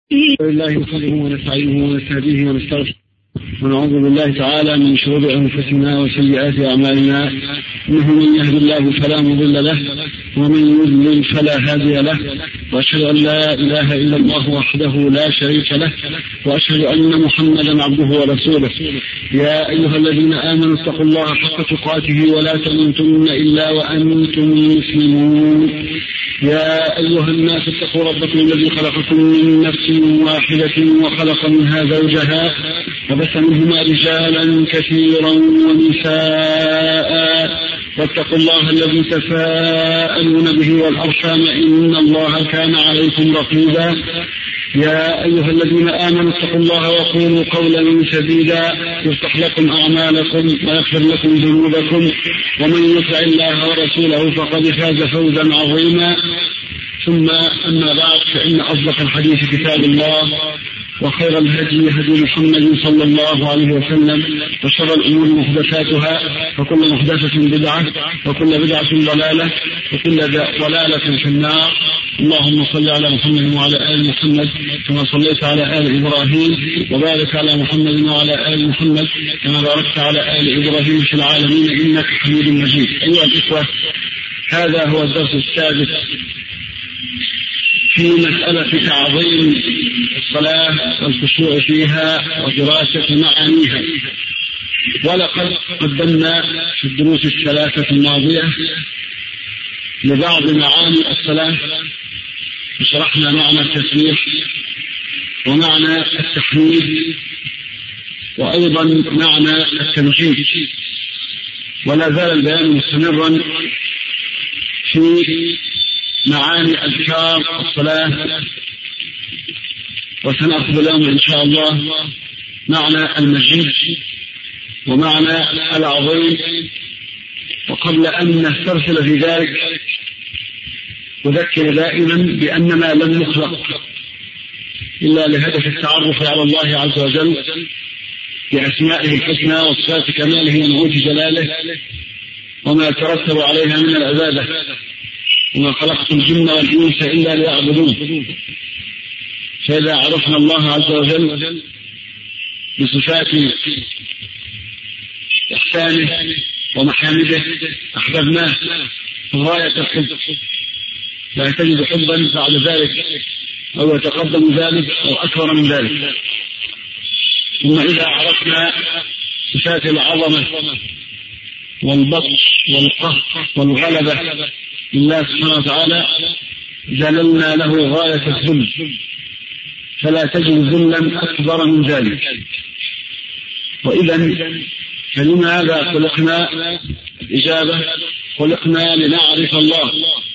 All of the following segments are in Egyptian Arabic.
لله نحمده ونستعينه ونستهديه ونستغفره ونعوذ بالله تعالى من شرور انفسنا وسيئات اعمالنا انه من يهد الله فلا مضل له ومن يضلل فلا هادي له واشهد ان لا اله الا الله وحده لا شريك له واشهد ان محمدا عبده ورسوله يا ايها الذين امنوا اتقوا الله حق تقاته ولا تموتن الا وانتم مسلمون يا ايها الناس اتقوا ربكم الذي خلقكم من نفس واحده وخلق منها زوجها وبث منهما رجالا كثيرا ونساء واتقوا الله الذي تساءلون به والارحام ان الله كان عليكم رقيبا يا ايها الذين امنوا اتقوا الله وقولوا قولا سديدا يفتح لكم اعمالكم ويغفر لكم ذنوبكم ومن يطع الله ورسوله فقد فاز فوزا عظيما ثم اما بعد فان اصدق الحديث كتاب الله وخير الهدي هدي محمد صلى الله عليه وسلم وشر الامور محدثاتها وكل محدثه بدعه وكل بدعه ضلاله وكل ضلاله في النار اللهم صل على محمد وعلى ال محمد كما صليت على ال ابراهيم وبارك على محمد وعلى ال محمد كما باركت على ال ابراهيم في العالمين انك حميد مجيد ايها الاخوه هذا هو الدرس السادس في مسألة تعظيم الصلاة والخشوع فيها ودراسة معانيها ولقد قدمنا في الدروس الثلاثة الماضية لبعض معاني الصلاة وشرحنا معنى التسبيح ومعنى التحميد وأيضا معنى التمجيد ولا زال البيان مستمرا في معاني أذكار الصلاة وسنأخذ اليوم إن شاء الله معنى المجيد ومعنى العظيم وقبل أن نسترسل في ذلك أذكر دائما بأننا لم نخلق إلا لهدف التعرف على الله عز وجل بأسمائه الحسنى وصفات كماله ونعوت جلاله وما يترتب عليها من العبادة وما خلقت الجن والإنس إلا ليعبدون فإذا عرفنا الله عز وجل بصفات إحسانه ومحامده أحببناه غاية الحب لا تجد حبا بعد ذلك أو يتقدم ذلك أو أكبر من ذلك ثم إذا عرفنا صفات العظمة والبطش والقهر والغلبة لله سبحانه وتعالى ذللنا له غاية الذل فلا تجد ذلا أكبر من ذلك وإذا فلماذا خلقنا الإجابة خلقنا لنعرف الله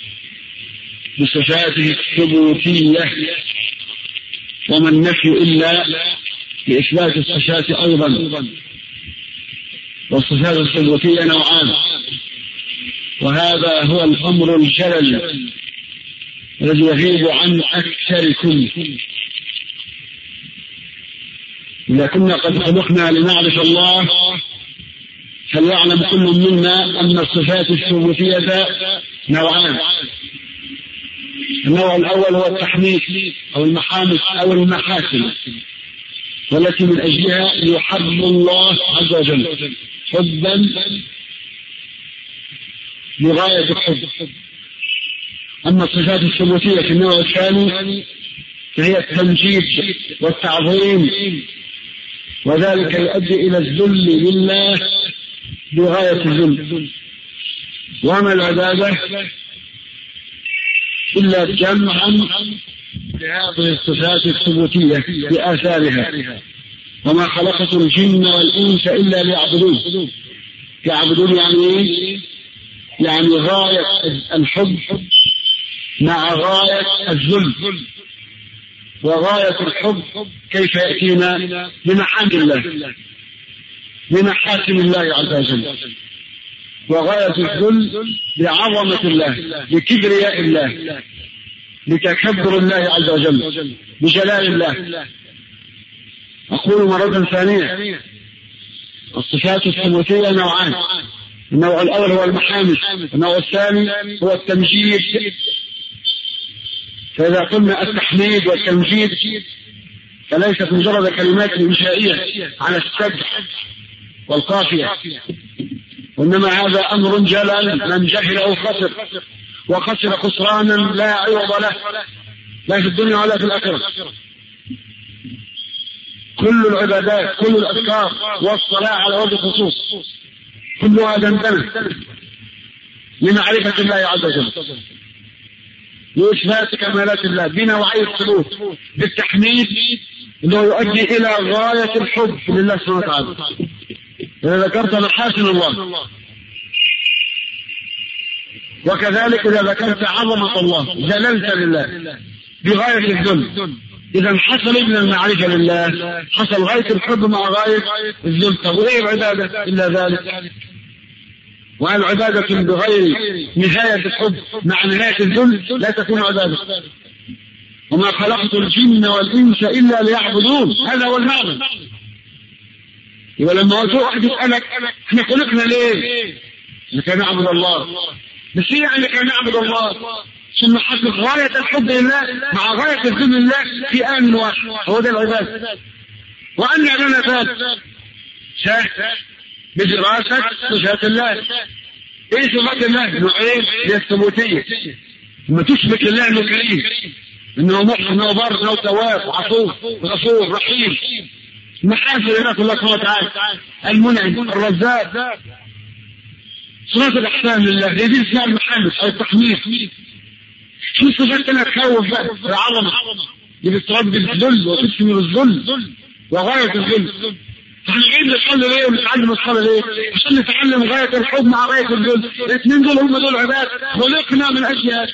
بصفاته الثبوتية وما النفي إلا لإثبات الصفات أيضا والصفات الثبوتية نوعان وهذا هو الأمر الجلل الذي يغيب عن أكثركم إذا كنا قد خلقنا لنعرف الله فليعلم كل منا أن الصفات الثبوتية نوعان النوع الأول هو التحميد أو المحامد أو المحاسن والتي من أجلها يحب الله عز وجل حبا لغاية الحب أما الصفات الثبوتية في النوع الثاني فهي التمجيد والتعظيم وذلك يؤدي إلى الذل لله بغاية الذل وما العبادة إلا جمعا لهذه الصفات الثبوتية بآثارها وما خلقت الجن والإنس إلا ليعبدون يعبدون يعني إيه؟ يعني غاية الحب مع غاية الذل وغاية الحب كيف يأتينا بمحامد الله بمحاسن الله عز وجل وغاية الذل بعظمة الله بكبرياء الله بتكبر الله عز وجل بجلال الله أقول مرة ثانية الصفات الثبوتية نوعان النوع الأول هو المحامد النوع الثاني هو التمجيد فإذا قلنا التحميد والتمجيد فليست مجرد كلمات إنشائية على السبع والقافية وإنما هذا أمر جلل من جهله خسر وخسر خسرانا لا عوض له لا في الدنيا ولا في الآخرة كل العبادات كل الأذكار والصلاة على وجه الخصوص كلها دندنة لمعرفة الله عز وجل لإثبات كمالات الله بنوعي السلوك بالتحميد اللي هو يؤدي إلى غاية الحب لله سبحانه وتعالى إذا ذكرت محاسن الله وكذلك إذا ذكرت عظمة الله جللت لله بغاية الذل إذا حصل من المعرفة لله حصل غاية الحب مع غاية الذل طب وإيه العبادة إلا ذلك وهل عبادة بغير نهاية الحب مع نهاية الذل لا تكون عبادة وما خلقت الجن والإنس إلا ليعبدون هذا هو المعنى يبقى لما قلت واحد يسألك احنا خلقنا ليه؟ لكي نعبد الله بس ايه يعني لكي نعبد الله؟ ثم حقق غاية الحب لله مع غاية الذل لله في آن واحد هو ده العبادة وأن لنا ذلك شاه بدراسة صفات الله ايه صفات الله؟ نوعين هي الثبوتية لما تثبت لله انه كريم انه محسن انه بر انه تواب وعفو غفور رحيم محاسن الله الله سبحانه وتعالى المنعم الرزاق صفات الاحسان لله هي دي اسمها المحامد او التحميد في صفات انا تخوف بقى العظمه اللي بتربي الذل وتسمي الذل وغايه الذل فاحنا جايين نصلي ليه ونتعلم الصلاه ليه؟ عشان نتعلم غايه الحب مع غايه الذل الاثنين دول هم دول عباد خلقنا من اجل هذا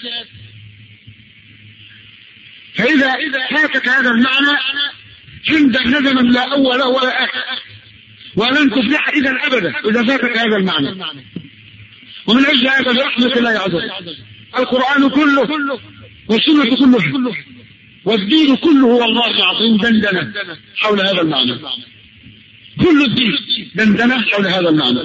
فاذا فاتك هذا المعنى عندك ندما لا اول ولا اخر ولن تفلح اذا ابدا اذا فاتك هذا المعنى ومن اجل هذا برحمه الله عز وجل القران كله والسنه كله والدين كله هو الله العظيم دندنه حول هذا المعنى كل الدين دندنه حول هذا المعنى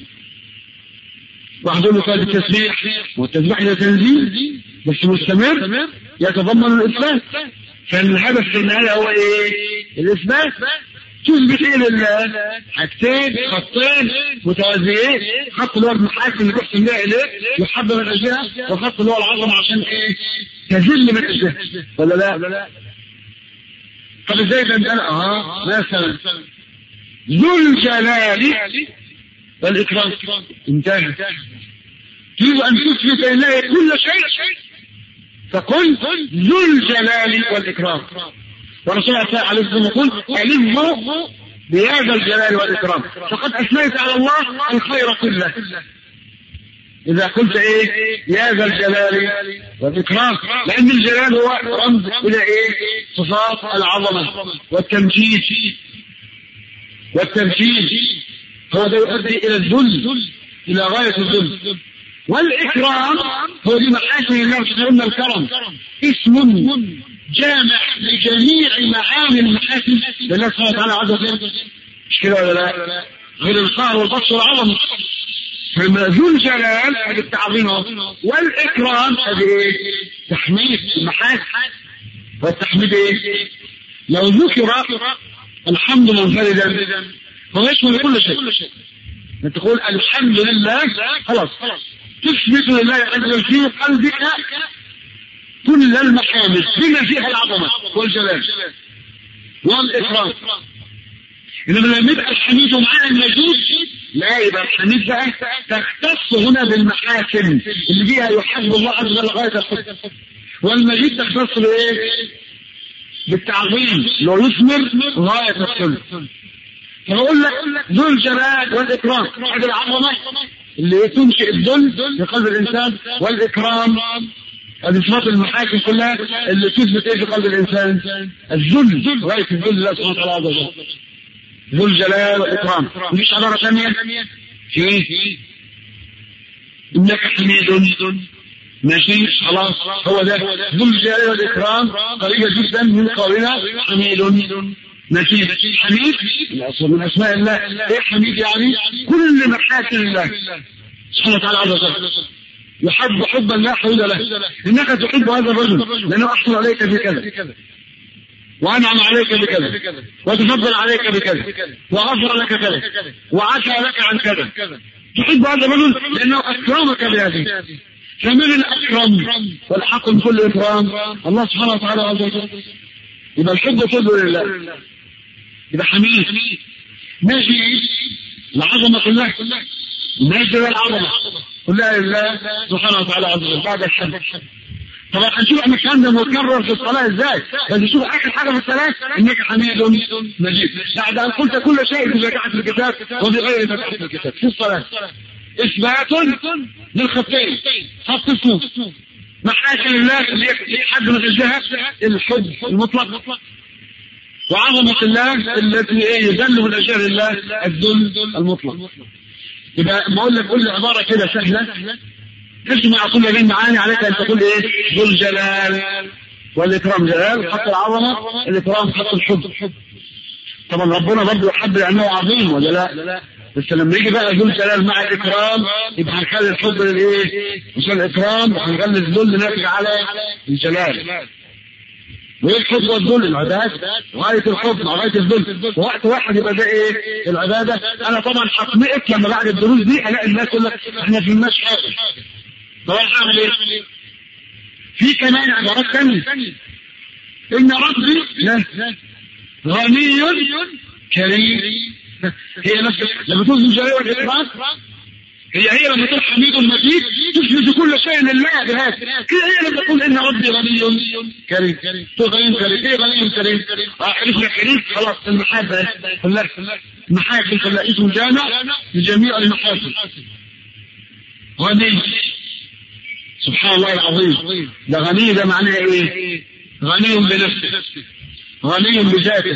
واحضر مثال التسبيح والتسبيح ده تنزيل بس مستمر يتضمن الاثبات كان الهدف في النهايه هو ايه؟ الاثبات تثبت ايه لله؟ حاجتين خطين متوازيين خط اللي هو المحاكم اللي تحسن بها اليه يحب من اجلها وخط اللي هو العظمه عشان ايه؟ تذل من اجلها ولا لا؟ طب ازاي ده انا اه مثلا ذو الجلال والاكرام انتهى تريد ان تثبت لله كل شيء فقل ذو الجلال والإكرام ورسول الله عليه وسلم يقول ألموا بهذا الجلال والإكرام فقد أثنيت على الله الخير كله إذا قلت إيه يا ذا الجلال والإكرام لأن الجلال هو رمز إلى إيه صفات العظمة والتمجيد والتمجيد هو ده يؤدي إلى الذل إلى غاية الذل والإكرام هو دي محاسن الله سبحانه الكرم اسم جامع لجميع معاني المحاسن لله سبحانه وتعالى عز وجل مش كده ولا لا؟ غير القهر والبطش والعظمة فما ذو الجلال هذه التعظيم والإكرام هذه إيه؟ تحميد المحاسن والتحميد إيه؟ لو ذكر الحمد منفردا هو يشمل كل شيء تقول الحمد لله خلاص تثبت لله عز وجل في قلبك كل المحامد بما فيها العظمة والجلال والإكرام إنما لما يبقى الحميد معاه المجيد لا يبقى الحميد بقى تختص هنا بالمحاكم اللي فيها يحب الله عز وجل غاية الحب والمجيد تختص بإيه؟ بالتعظيم لو يثمر غاية الحب فبقول لك ذو الجلال والإكرام هذه العظمة اللي تنشئ الذل في قلب الانسان والاكرام هذه صفات المحاكم كلها اللي تثبت ايه في قلب الانسان الذل غايه الذل لله سبحانه وتعالى عز وجل ذو الجلال والاكرام مفيش عباره ثانيه في انك حميد ماشي خلاص هو ده ذو الجلال والاكرام قريبه جدا من قولنا حميد ماشي حميد من اسماء الله ايه حميد يعني كل محاسن الله سبحانه وتعالى عز وجل يحب حبا لا حدود له انك تحب هذا الرجل لانه احسن عليك في كذا وانعم عليك بكذا وتفضل عليك بكذا وغفر لك كذا وعفى لك عن كذا تحب هذا الرجل لانه اكرمك بهذه فمن الاكرم والحق من كل اكرام الله سبحانه وتعالى عز وجل يبقى الحب كله لله يبقى حميد ماشي العظمه كلها ماشي العظمه كلها لله سبحانه وتعالى عز وجل بعد الحمد طبعا هنشوف احنا الكلام ده مكرر في الصلاه ازاي بس نشوف اخر حاجه في الصلاه انك حميد مجيد بعد ان قلت كل شيء بزكاه في الكتاب وبغير زكاه في الكتاب في الصلاه اثبات للخطين خط اسمه محاسن الله اللي حد من الجهه الحب المطلق وعظمة الله التي يذل من أشياء الله الذل المطلق يبقى ما أقول لك كل عبارة كده سهلة تجمع كل هذه المعاني عليك أن تقول إيه ذو الجلال والإكرام جلال حق العظمة الإكرام حق الحب طبعا ربنا برضه يحب لأنه عظيم ولا لا؟ بس لما يجي بقى ذو الجلال مع الإكرام يبقى هنخلي الحب للإيه؟ مش الإكرام وهنخلي الذل ناتج على الجلال وايه الحب والذل العبادة غاية الحب مع غاية الذل وقت واحد يبقى ده ايه العبادة انا طبعا هطمئت لما بعد الدروس دي الاقي الناس تقول لك احنا في الناس حاجة طب انا هعمل ايه في كمان عبارات ثانية ان ربي لا غني كريم هي نفس لما تقول الجلال والاكرام هي هي لما تقول حميد مجيد تثبت كل شيء لله بهذا كده هي لما تقول ان ربي غني كريم تقول غني كريم ايه غني كريم اه عرفنا كريم خلاص المحاسن كلها المحاسن كلها اسم جامع لجميع المحاسن غني سبحان الله العظيم ده غني ده معناه ايه غني بنفسه غني بذاته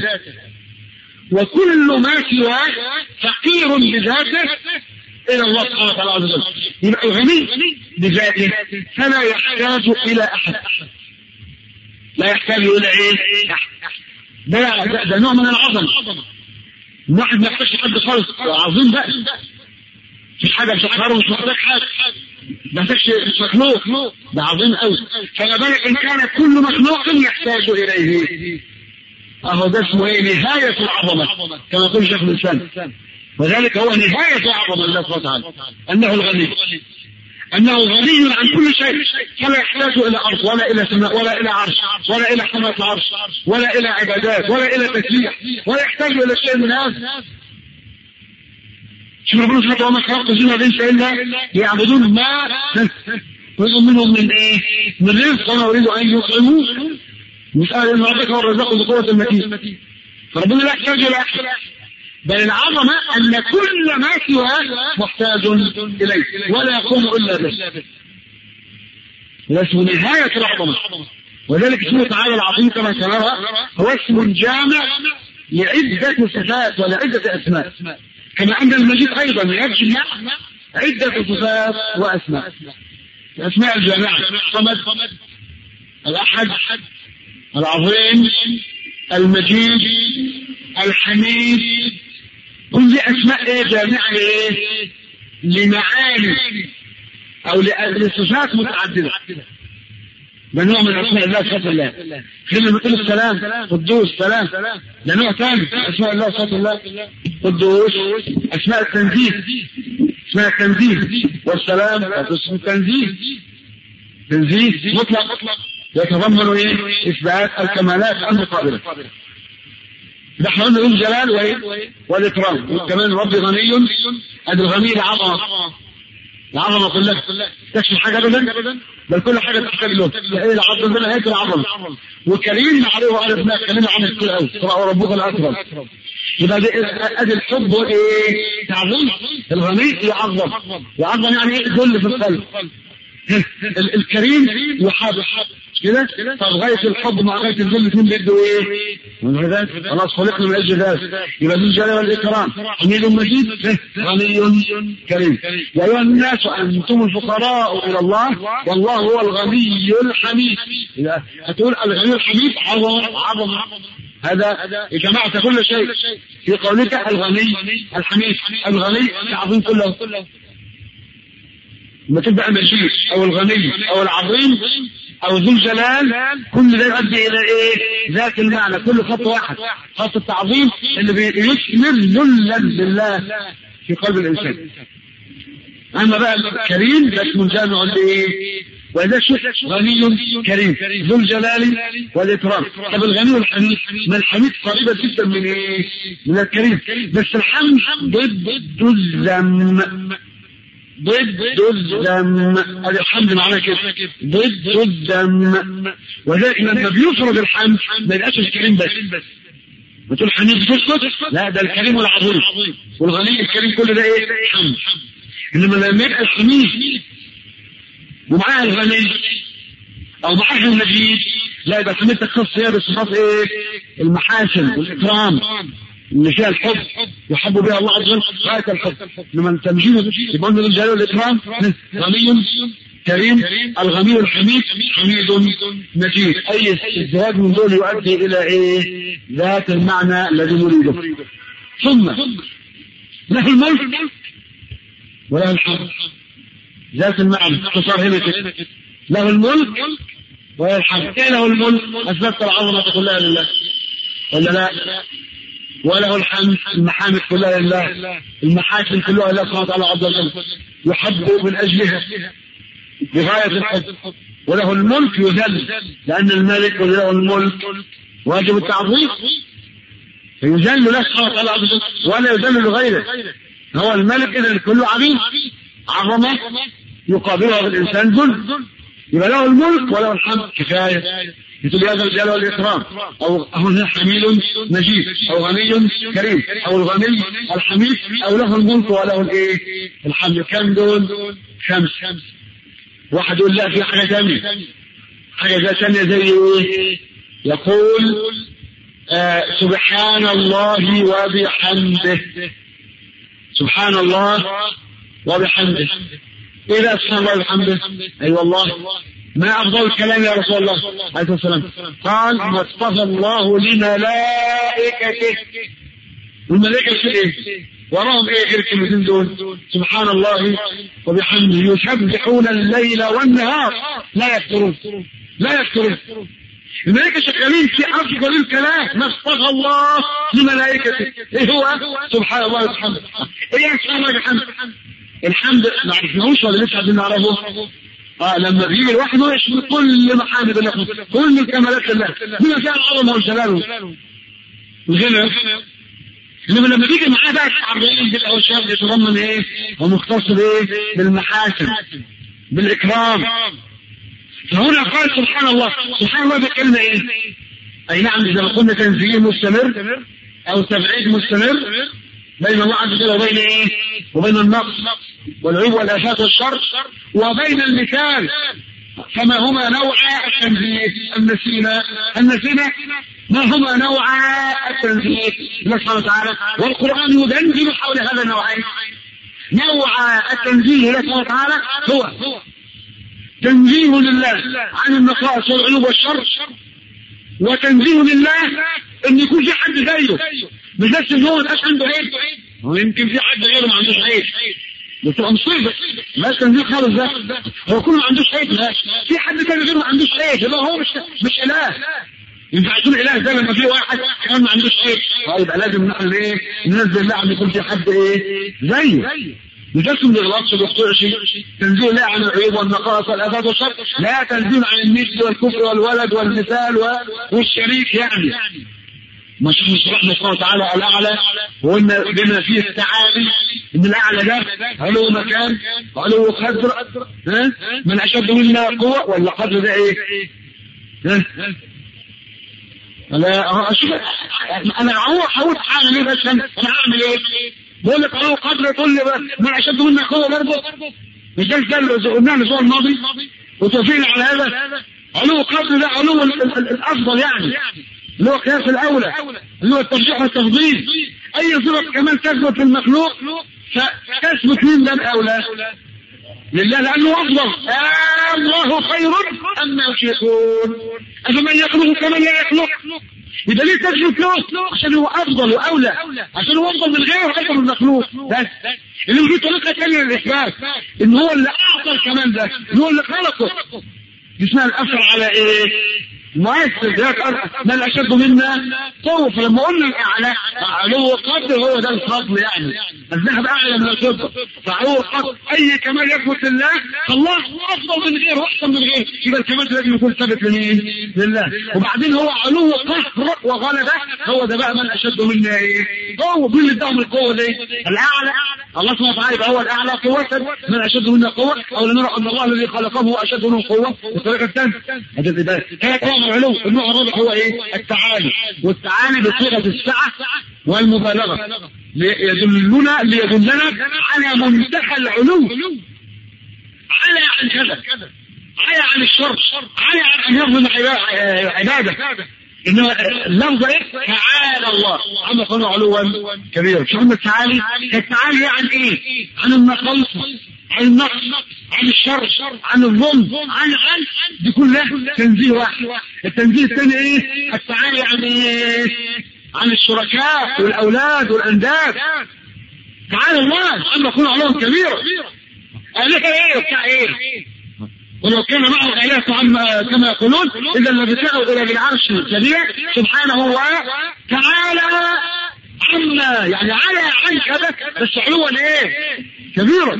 وكل ما سواه فقير بذاته الى الله سبحانه وتعالى عز وجل يبقى الغني بذاته فلا يحتاج الى احد لا يحتاج الى ايه ده, ده, ده نوع من العظمه الواحد ما يحتاجش حد خالص عظيم بقى مفيش حاجه بتقهره مش محتاج حاجه ما يحتاجش مش مخلوق ده عظيم قوي فما بالك ان كان كل مخلوق يحتاج اليه اهو ده اسمه ايه نهايه العظمه كما يقول شيخ الاسلام وذلك هو نهاية عظمة الله سبحانه وتعالى أنه الغني أنه غني عن كل شيء فلا يحتاج إلى أرض ولا إلى سماء ولا إلى عرش ولا إلى حماة العرش ولا إلى عبادات ولا إلى تسبيح ولا يحتاج إلى شيء من هذا شوف ربنا سبحانه وتعالى ما خلق الجن والإنس إلا يعبدون ما يريد منهم من إيه؟ من رزق وما يريد أن يطعموه مسألة إن ربك هو الرزاق ذو قوة المتين فربنا لا يحتاج إلى أحد بل العظمة أن كل ما سواه محتاج إليه ولا يقوم إلا به واسم نهاية العظمة وذلك اسمه تعالى العظيم كما سنرى هو اسم جامع لعدة صفات ولعدة أسماء كما أن المجيد أيضا يجمع عدة صفات وأسماء الأسماء الجامعة الصمد الأحد العظيم المجيد الحميد كل دي اسماء ايه جامعه لايه؟ لمعاني او لصفات متعدده ده نوع من اسماء الله صفات الله حين بتقول السلام قدوس سلام ده نوع ثاني اسماء الله صفات الله قدوس اسماء التنزيه اسماء التنزيه والسلام اسم التنزيه تنزيه مطلق يتضمن ايه؟ اثبات الكمالات المقابله ده احنا قلنا الجلال وايه؟ والاكرام كمان رب غني ادي الغني العظمه العظمه كلها تكفي حاجه ابدا بل كل حاجه تحتاج له ايه العظمه ده هيك العظمه وكريم عليه وعرفنا اتكلمنا عنه كتير قوي قرأ ربك الاكرم يبقى دي ادي الحب وايه؟ تعظيم الغني يعظم يعظم يعني ايه؟ ذل في القلب الكريم يحب كده طب غايه الحب مع غايه الذل الاثنين بيدوا ايه؟ من هذا خلاص خلقنا من اجل ذلك يبقى ذو الجلال والاكرام حميد مجيد غني كريم يا ايها الناس انتم الفقراء الى الله والله هو الغني الحميد هتقول الغني الحميد عظم عظم هذا جمعت كل شيء في قولك الغني الحميد الغني العظيم كله لما تبقى مجيد او الغني او العظيم او ذو الجلال كل ده يؤدي الى ايه؟ ذات المعنى كل خط واحد خط التعظيم اللي بيشمل ذلا لله في قلب الانسان اما بقى الكريم ده اسم جامع لايه؟ وإذا شوف غني كريم ذو الجلال والإكرام طب الغني والحميد ما الحميد قريبة جدا من إيه؟ من الكريم بس الحمد ضد الذم ضد الذم هذا الحمد معناه كده ضد الذم وذلك لما بيفرض الحمد ما يبقاش الكريم بس بتقول حميد تسكت لا ده الكريم والعظيم والغني الكريم كل ده ايه حمد انما لما يبقى الحميد ومعاه الغني او معاه المجيد لا يبقى حميد تخص هي بصفات ايه المحاسن والاكرام اللي فيها الحب يحب بها الله عز وجل غاية الحب لما التمجيد يبقى من الجلال والإكرام غني كريم الغني الحميد حميد مجيد أي ازدواج من دول يؤدي إلى إيه؟ ذات المعنى الذي نريده ثم له الملك وله الحمد ذات المعنى اختصار هنا كده له الملك وله الحمد ايه له الملك اثبتت العظمه كلها لله ولا لا وله الحمد المحامد كلها لله المحاسن كلها لله سبحانه وتعالى عز وجل يحب من اجلها بغايه الحب وله الملك يذل لان الملك وله الملك واجب التعظيم فيذل له سبحانه وتعالى عز وجل ولا يذل لغيره هو الملك اذا كله عبيد عظمه يقابلها الانسان ذل يبقى له الملك وله الحمد كفايه يقول هذا الجلال والإكرام أو هنا حميد مجيد أو غني كريم أو الغني الحميد أو له الملك وله الإيه؟ الحمد كم دول؟ خمس واحد يقول لا في حاجة ثانية حاجة ثانية زي إيه؟ يقول آه سبحان الله وبحمده سبحان الله وبحمده ايه ده سبحان الله وبحمده اي أيوة والله ما افضل الكلام يا رسول الله عليه الصلاه والسلام قال ما اصطفى الله لملائكته والملائكه في ايه وراهم ايه غير الكلمتين دول سبحان الله وبحمده يسبحون الليل والنهار لا يفترون لا يفترون الملائكة شغالين في أفضل الكلام ما اصطفى الله لملائكته ايه هو سبحان الله وبحمده ايه سبحان الله وبحمده الحمد ما عرفناهوش ولا لسه عايزين نعرفه اه لما بيجي لوحده يشمل كل محامد الله كل الكمالات لله بما فيها العظمه والجلال الغنى انما لما بيجي معاه بقى التعريض بالاوشاف يتضمن ايه؟ هو مختص بايه؟ بالمحاسن بالاكرام فهنا قال سبحان الله سبحان الله بكلمه ايه؟ اي نعم اذا قلنا تنزيل مستمر او تبعيد مستمر بين الله عز وجل وبين ايه؟ وبين النقص والعيب والافات والشر وبين المثال فما هما نوعا التنزيه النسينا النسينا ما هما نوعا التنزيه الله سبحانه وتعالى والقران يدندن حول هذا النوعين نوع التنزيه الله سبحانه وتعالى هو تنزيه لله عن النقائص والعيوب والشر وتنزيه لله ان يكون في حد زيه مش بس ان هو ما يبقاش عنده عيب هو يمكن في حد غيره ما عندوش عيب بتبقى مصيبه ما تنزيه خالص ده هو كله ما عندوش عيب لا في حد تاني غيره ما عندوش عيب يبقى هو مش مش اله ينفع يكون اله ده لما في واحد كمان ما عندوش عيب يبقى لازم نحن ايه ننزل الله عن يكون في حد ايه زيه مش بس ما بيغلطش ما بيخطئش تنزيه لا عن العيوب والنقائص والافات والشر لا تنزيه عن المثل والكفر والولد والمثال والشريك يعني مش رحمة الله تعالى الأعلى وقلنا بما فيه التعالي إن الأعلى ده علو مكان علو قدر ها من أشد منا قوة ولا قدر ده إيه؟ ها؟ أنا أشوف أنا هو حاولت أعمل إيه بس أنا أعمل إيه؟ بقول لك علو قدر تقول لي من أشد منا قوة برضه مش ده اللي قلناه الأسبوع الماضي وتوفيقنا على هذا علو قدر ده علو الأفضل يعني اللي هو قياس الاولى اللي هو الترجيح والتفضيل اي صفه كمان تثبت في المخلوق فتثبت من باب اولى لله لانه افضل آه الله خير اما يشركون افمن يخلق كمن لا يخلق يبقى ليه تثبت له عشان هو افضل واولى عشان هو افضل من غيره افضل من المخلوق بس اللي في طريقه ثانيه للاثبات ان هو اللي اعطى اعطى الكمال ده يقول اللي خلقه دي اسمها الاثر على ايه؟ مؤثر ده من اشد منا قوه فلما قلنا الاعلى علو قدر هو ده الفضل يعني الذهب اعلى من الفضه فعلو قدر اي كمال يثبت لله الله افضل من غيره واحسن من غيره يبقى الكمال لازم يكون ثابت لمين؟ لله وبعدين هو علو قهر وغلبه هو ده بقى من اشد منا ايه؟ هو كل اداهم القوه دي الاعلى الله سبحانه وتعالى يبقى هو الاعلى قوه من اشد منا قوه او لنرى ان الله الذي خلقهم هو اشد منهم قوه الطريقه الثانيه هذا العباده ثلاث انواع العلو النوع الرابع هو ايه؟ التعالي والتعالي بصيغه السعه والمبالغه ليدلنا ليدلنا على منتهى العلو على عن كذا على عن الشر على عن ان يظلم عباده انما اللفظ ايه؟ تعالى الله عما قالوا علوا كبيرا شو عندنا التعالي؟ التعالي عن ايه؟ عن النقص عن النقص عن الشر عن الظلم عن عن دي كلها تنزيه واحد التنزيه الثاني ايه؟ التعالي عن ايه؟ عن الشركاء والاولاد والانداد تعالى الله عما قالوا علوا كبيرا قال ايه بتاع ايه؟ ولو كان معه آلهة عما كما يقولون إذا لابتغوا إلى بالعرش الكبير سبحانه وتعالى عما يعني على عن كذا بس علوا ايه؟ كبيرا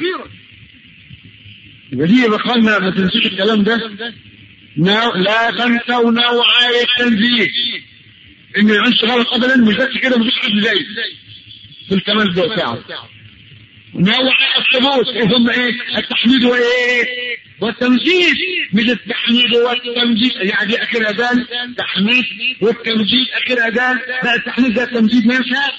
يبقى دي بقالنا ما تنسوش الكلام ده نو... لا تنسوا نوعي التنزيه ان العنش غلط ابدا مش بس كده مفيش حد زي في الكمال ده بتاعه نوع الثبوت ايه هم ايه؟ التحميد وايه؟ والتمجيد مش التحميد والتمجيد يعني اخر اذان تحميد والتمجيد اخر اذان لا التحميد ده التمجيد ما ينفعش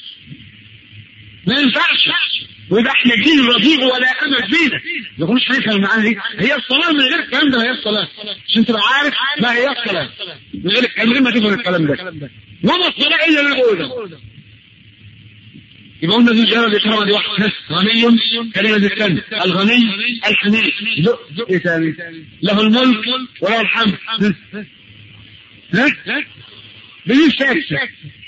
ما ينفعش وده احنا جيل رضيع ولا امل فينا ما يكونش هيفهم المعاني دي هي الصلاه من غير الكلام ده ما هي الصلاه عشان تبقى عارف ما هي الصلاه من غير من غير ما تفهم الكلام ده وما الصلاه الا للقول ده يبقى قلنا ذو الجلال والإكرام دي واحد غني كلمة الثاني الغني الحميد ايه ثاني؟ له الملك وله الحمد ها؟ بدون شك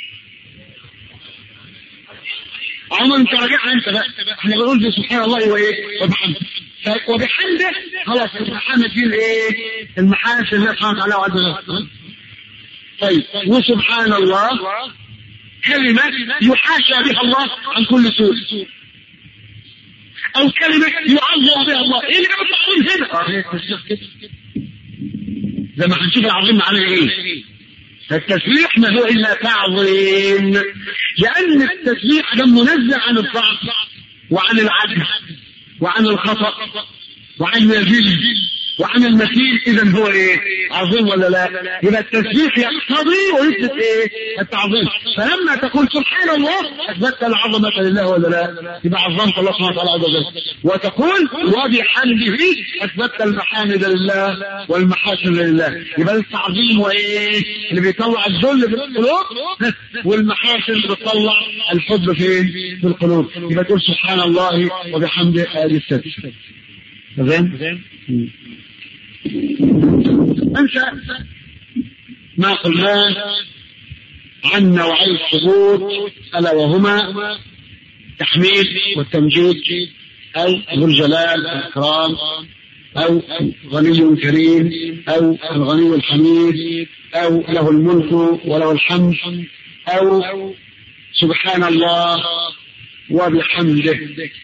عمر انت راجعها انت بقى احنا بنقول سبحان الله وايه وبحمده وبحمده خلاص المحامد دي الايه المحاسن الله سبحانه وتعالى وعز وجل طيب وسبحان الله كلمة يحاشى بها الله عن كل سوء أو كلمة يعظم بها الله إيه اللي جاب التعظيم هنا؟ زي ما هنشوف العظيم معناه إيه؟ التسبيح ما هو إلا تعظيم لأن التسبيح ده منزه عن الضعف وعن العجز وعن الخطأ وعن الجل وعن المثيل اذا هو ايه عظيم ولا لا يبقى التسبيح يقتضي ويثبت ايه التعظيم فلما تقول سبحان الله اثبتت العظمه لله ولا لا يبقى عظمت الله سبحانه وتعالى عز وجل وتقول وبحمده اثبتت المحامد لله والمحاسن لله يبقى التعظيم وايه اللي بيطلع الذل في القلوب والمحاسن اللي بتطلع الحب فين في القلوب يبقى تقول سبحان الله وبحمده ادي السادسه زين انسى ما قلناه عن نوعي الثبوت الا وهما تحميد والتمجيد او ذو الجلال والاكرام او غني كريم او الغني الحميد او له الملك وله الحمد او سبحان الله وبحمده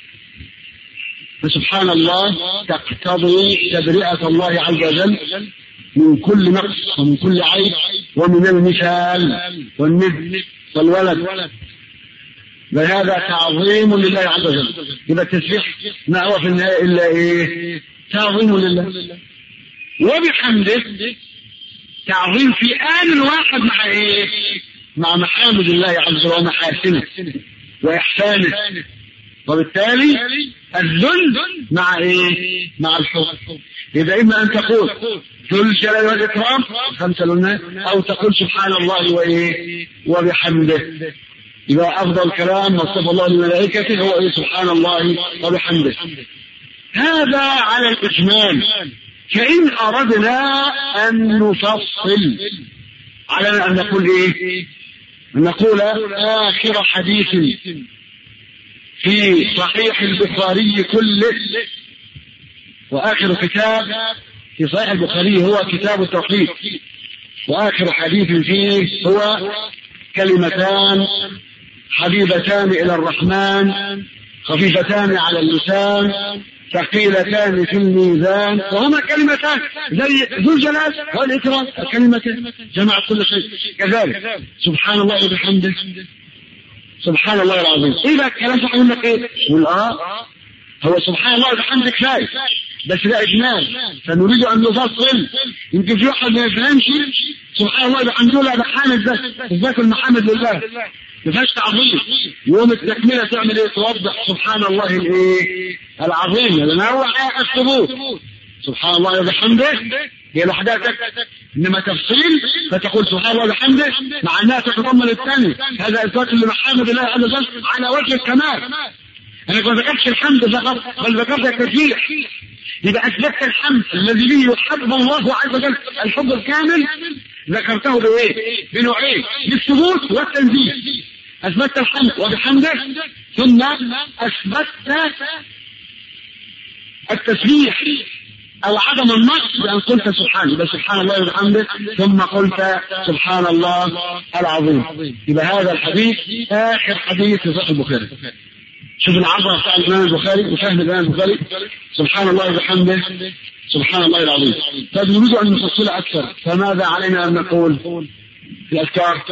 فسبحان الله تقتضي تبرئة الله عز وجل من كل نقص ومن كل عيب ومن المثال والند والولد فهذا تعظيم لله عز وجل يبقى التسبيح ما هو في النهاية إلا إيه تعظيم لله وبحمده تعظيم في آن واحد مع إيه مع محامد الله عز وجل ومحاسنه وإحسانه وبالتالي الذل مع ايه؟ مع الحب يبقى اما ان تقول ذو الجلال والاكرام خمسه قلنا او تقول سبحان الله وايه؟ وبحمده يبقى افضل كلام وصف الله لملائكته هو ايه سبحان الله وبحمده هذا على الاجمال فان اردنا ان نفصل على ان نقول ايه؟ ان نقول اخر حديث في صحيح البخاري كله وآخر كتاب في صحيح البخاري هو كتاب التوحيد وآخر حديث فيه هو كلمتان حبيبتان إلى الرحمن خفيفتان على اللسان ثقيلتان في الميزان وهما كلمتان زي ذو الجلال والإكرام الكلمتين جمعت كل شيء كذلك سبحان الله وبحمده سبحان الله العظيم إيه بقى الكلام ده هيقول لك إيه؟ يقول آه هو سبحان الله وبحمده كفاية بس ده إجمال فنريد أن نفصل يمكن في واحد ما يفهمش سبحان الله وبحمده لا ده حامد بس ازيك المحامد لله ما فيهاش تعظيم يوم التكملة تعمل ايه توضح سبحان الله الايه العظيم لان هو الثبوت سبحان الله وبحمده هي لوحدها انما تفصيل فتقول سبحان الله وبحمده مع انها تتضمن الثاني هذا اثبات لمحامد الله عز وجل على وجه الكمال انا ما ذكرتش الحمد فقط بل ذكرت التسبيح يبقى اثبتت الحمد الذي به يحب الله عز وجل الحب الكامل ذكرته بايه؟ بنوعين بالثبوت والتنزيه اثبتت الحمد وبحمده ثم اثبتت التسبيح او عدم النقص بان قلت سبحان يبقى سبحان الله وبحمده ثم قلت سبحان الله العظيم يبقى هذا الحديث اخر حديث في صحيح البخاري شوف العظمه بتاع الامام البخاري وفهم الامام البخاري سبحان الله وبحمده سبحان الله العظيم طيب نريد ان نفصل اكثر فماذا علينا ان نقول في الاذكار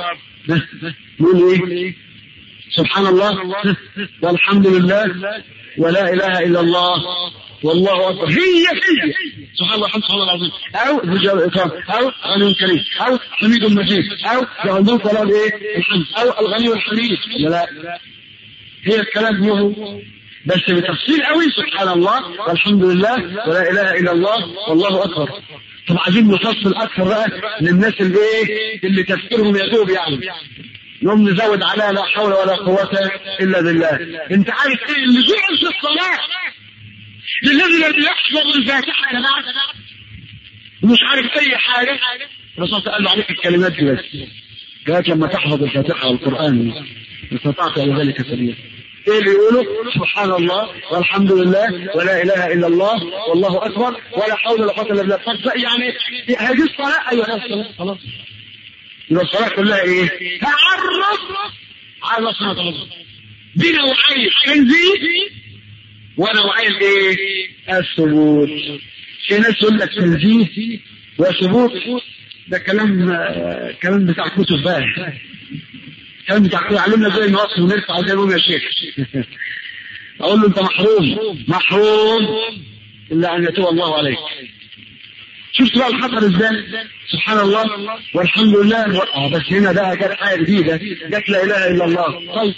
نقول ايه سبحان الله والحمد لله ولا اله الا الله والله اكبر هي هي سبحان الله الحمد سبحان الله العظيم او رجال الاكرام او غني كريم او حميد مجيد او له الملك وله الايه الحمد او الغني الحميد لا لا هي الكلام هو بس بتفصيل قوي سبحان الله والحمد لله ولا اله الا الله والله اكبر طب عايزين نفصل اكثر بقى للناس اللي ايه اللي تفكيرهم يدوب يعني يوم نزود عليها لا حول ولا قوة إلا بالله أنت عارف إيه اللي جعل في الصلاة للذي لم يحفظ الفاتحة يا جماعة ومش عارف أي حاجة الرسول قال له عليك الكلمات دي بس جاءت لما تحفظ الفاتحة والقرآن استطعت إلى ذلك سبيلا ايه اللي يقولوا سبحان الله والحمد لله ولا اله الا الله والله اكبر ولا حول ولا قوه الا بالله يعني هذه الصلاه ايوه هذه الصلاه خلاص يبقى الصلاة كلها ايه؟ تعرف على الله سبحانه وتعالى بنوعي التنزيه ونوعي الايه؟ الثبوت. في ناس يقول لك تنزيه وثبوت ده كلام كلام بتاع كتب بقى كلام بتاع كتب علمنا ازاي نوصف ونرفع زي ما يا شيخ اقول له انت محروم محروم الا ان يتوب الله عليك شفت بقى الخطر ازاي سبحان الله والحمد لله اه بس هنا بقى جت حاجه جديده جت لا اله الا الله طيب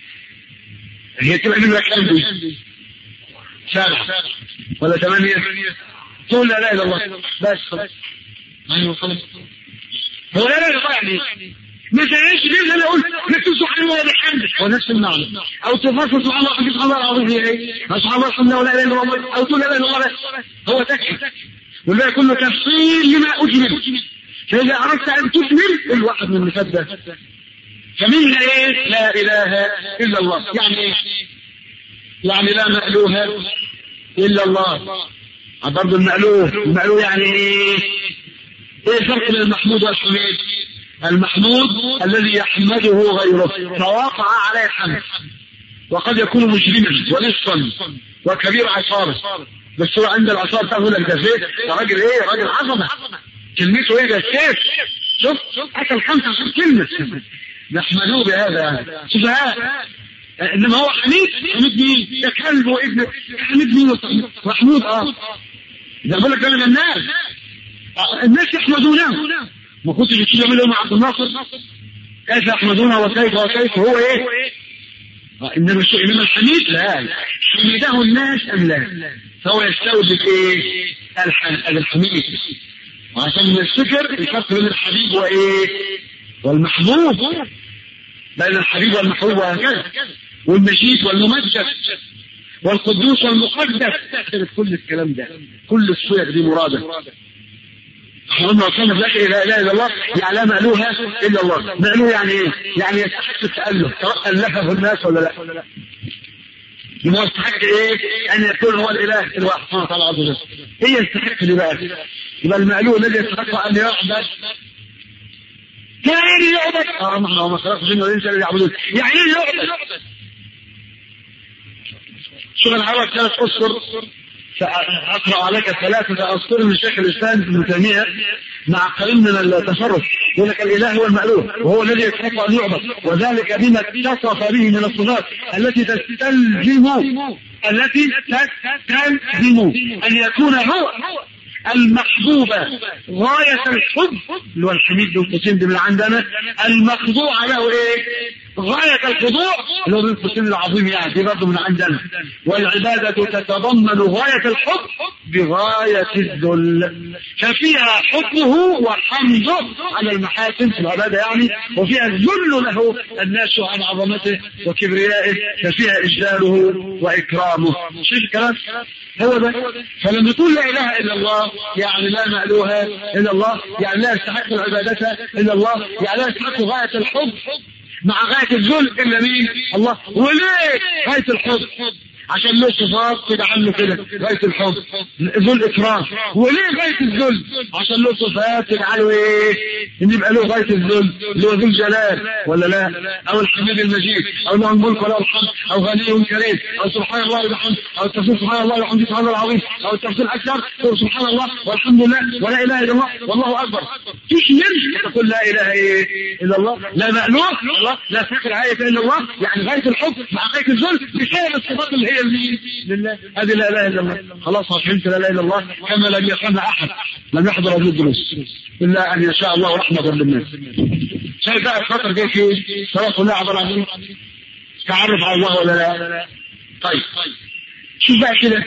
هي تبقى من كام دي؟ سبعه ولا ثمانيه؟ تقول لا اله الا الله بس خلاص ايوه خلاص هو لا اله الا الله يعني ما تعيش ليه انا قلت نكتب سبحان الله وبحمده هو نفس المعنى او تفسر سبحان الله سبحان الله العظيم هي ايه؟ سبحان الله الحمد لله ولا اله الا الله او تقول لا اله الا الله بس هو تكفي والباقي كله تفصيل لما أجمل فإذا أردت أن تكمل كل واحد من المفدة فمنها إيه؟ لا إله إلا الله يعني إيه؟ يعني لا مألوه إلا الله برضه المألوه المألوه يعني إيه؟ إيه الفرق بين المحمود والحميد؟ المحمود الذي يحمده غيره فوقع عليه الحمد وقد يكون مجرما ونصا وكبير عصابه بس هو عند العصار تقول لك ده زيت ده راجل ايه راجل عظمه كلمته ايه ده سيف شوف اكل 25 كلمه نحمدوه بهذا يعني شوف انما هو حميد حميد مين؟ ده كلب وابن حميد مين محمود اه ده بقول لك ده من الناس الناس يحمدونه ما كنتش بتيجي يعمل مع عبد الناصر كيف يحمدونه وكيف وكيف هو ايه؟ انما انما الحميد لا حمده الناس ام لا؟ فهو يستوجب ايه؟ الحميد وعشان نفتكر الفرق بين الحبيب وايه؟ والمحبوب بين الحبيب والمحبوب وهكذا والمجيد والممجد والقدوس والمقدس كل الكلام ده كل الصيغ دي مراده احنا قلنا وصلنا في الاخر لا اله الا الله يعني لا مألوها الا الله مألوه يعني ايه؟ يعني يستحق التأله سواء ألفه الناس ولا لا يبقى يستحق ايه؟ ان يكون هو الاله الواحد سبحانه وتعالى عز وجل. ايه يستحق دي بقى؟ يبقى المألوه الذي يستحق ان يعبد يعني ايه يعبد؟ اه ما احنا ما خلقنا الجن والانس الا يعبدون. يعني ايه يعبد؟ شوف العرب ثلاث اسر سأقرأ عليك ثلاثة أسطر من شيخ الإسلام ابن تيمية مع قليل من التصرف يقول لك الإله هو المألوه وهو الذي يستحق أن يعبد وذلك بما اتصف به من الصفات التي تستلزم التي تستلزم أن يكون هو المحبوب غاية الحب اللي هو الحميد والقسيم من عندنا المخضوع له ايه؟ غاية الخضوع اللي هو القسيم العظيم يعني دي برضه من عندنا والعبادة تتضمن غاية الحب بغاية الذل ففيها حبه وحمده على المحاسن في العبادة يعني وفيها الذل له الناس عن عظمته وكبريائه ففيها إجلاله وإكرامه شوف الكلام هو ده فلما تقول لا إله إلا الله يعني لا مألوه إلا الله يعني لا يستحق العبادة إلا الله يعني لا يستحق غاية الحب مع غاية الذل إلا مين الله وليه غاية الحب عشان له صفات كده عنه كده غاية الحب ذو الإكرام وليه غاية الذل عشان له صفات تجعله إيه إن يبقى له غاية الذل اللي هو ذو الجلال ولا لا أو الحميد المجيد أو له الملك ولا الحمد أو غني كريم أو سبحان الله وبحمده أو التفسير سبحان الله وبحمده سبحان الله العظيم أو التفسير الأكثر تقول سبحان الله والحمد لله ولا إله إلا الله والله أكبر فيش يمشي تقول لا إله إلا الله لا مألوف الله لا فكر آية إلا الله يعني غاية الحب مع غاية الذل بسبب الصفات اللي هي المين لله هذه لا اله الا الله خلاص فهمت لا اله الا الله كما لم يفهمها احد لم يحضر هذه الدروس الا ان يشاء الله رحمه للناس شايف بقى الخطر جاي في ايه؟ صلاه كلها عباره عن تعرف على الله ولا لا طيب شوف بقى كده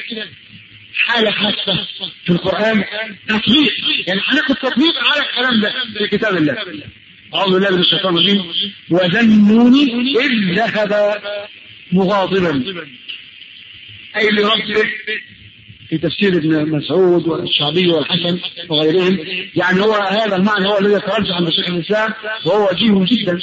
حالة خاصة في القرآن تطبيق يعني هناخد تطبيق على الكلام ده في كتاب الله أعوذ بالله من الشيطان الرجيم وذنوني إذ ذهب مغاضبا أي لربه في تفسير ابن مسعود والشعبي والحسن وغيرهم يعني هو هذا المعنى هو الذي يترجح عند شيخ الإسلام وهو وجيه جدا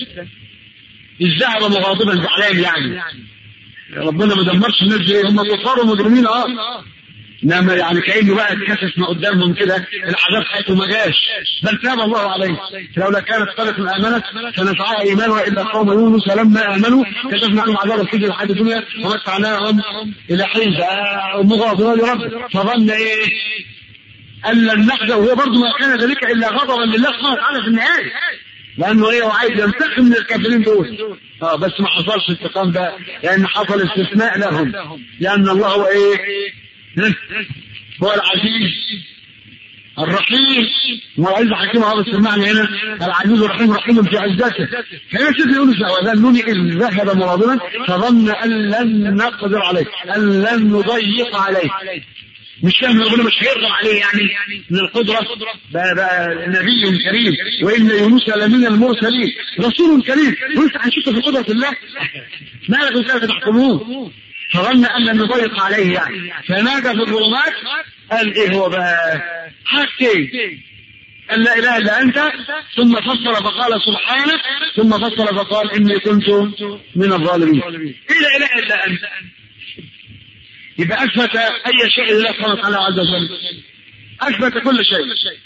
الذهب مغاضبا زعلان يعني ربنا ما دمرش الناس دي هم كفار ومجرمين اه انما يعني كانه بقى اتكسف ما قدامهم كده العذاب حيث ما جاش بل تاب الله عليه لولا كانت قرية امنت فنفعها ايمانها الا قوم يونس لما امنوا كشفنا عنهم عذاب الخزي لحد الدنيا ومتعناهم الى حين مغاضبا لرب فظن ايه ان لن نحزن وهو برضه ما كان ذلك الا غضبا لله سبحانه وتعالى في النهايه لانه ايه وعايز ينتقم من الكافرين دول اه بس ما حصلش انتقام ده لان حصل استثناء لهم لان الله هو ايه هو العزيز الرحيم والعزيز حكيم هذا سمعنا هنا العزيز الرحيم رحيم في عزته هنا سيدنا يونس وذنوني اذ ذهب مغاضبا فظن ان لن نقدر عليه ان لن نضيق عليه مش فاهم ربنا مش هيرضى عليه يعني من القدرة بقى, بقى نبي كريم وإن يونس لمن المرسلين رسول كريم وانت هنشوف في قدرة الله ما لكم كيف تحكمون فظن أن لن نضيق عليه يعني فنادى في الظلمات قال إيه هو بقى حاجتين أن لا إله إلا أنت ثم فسر فقال سبحانك ثم فسر فقال إني كنت من الظالمين إيه لا إله إلا أنت يبقى أثبت أي شيء لله سبحانه وتعالى عز وجل أثبت كل شيء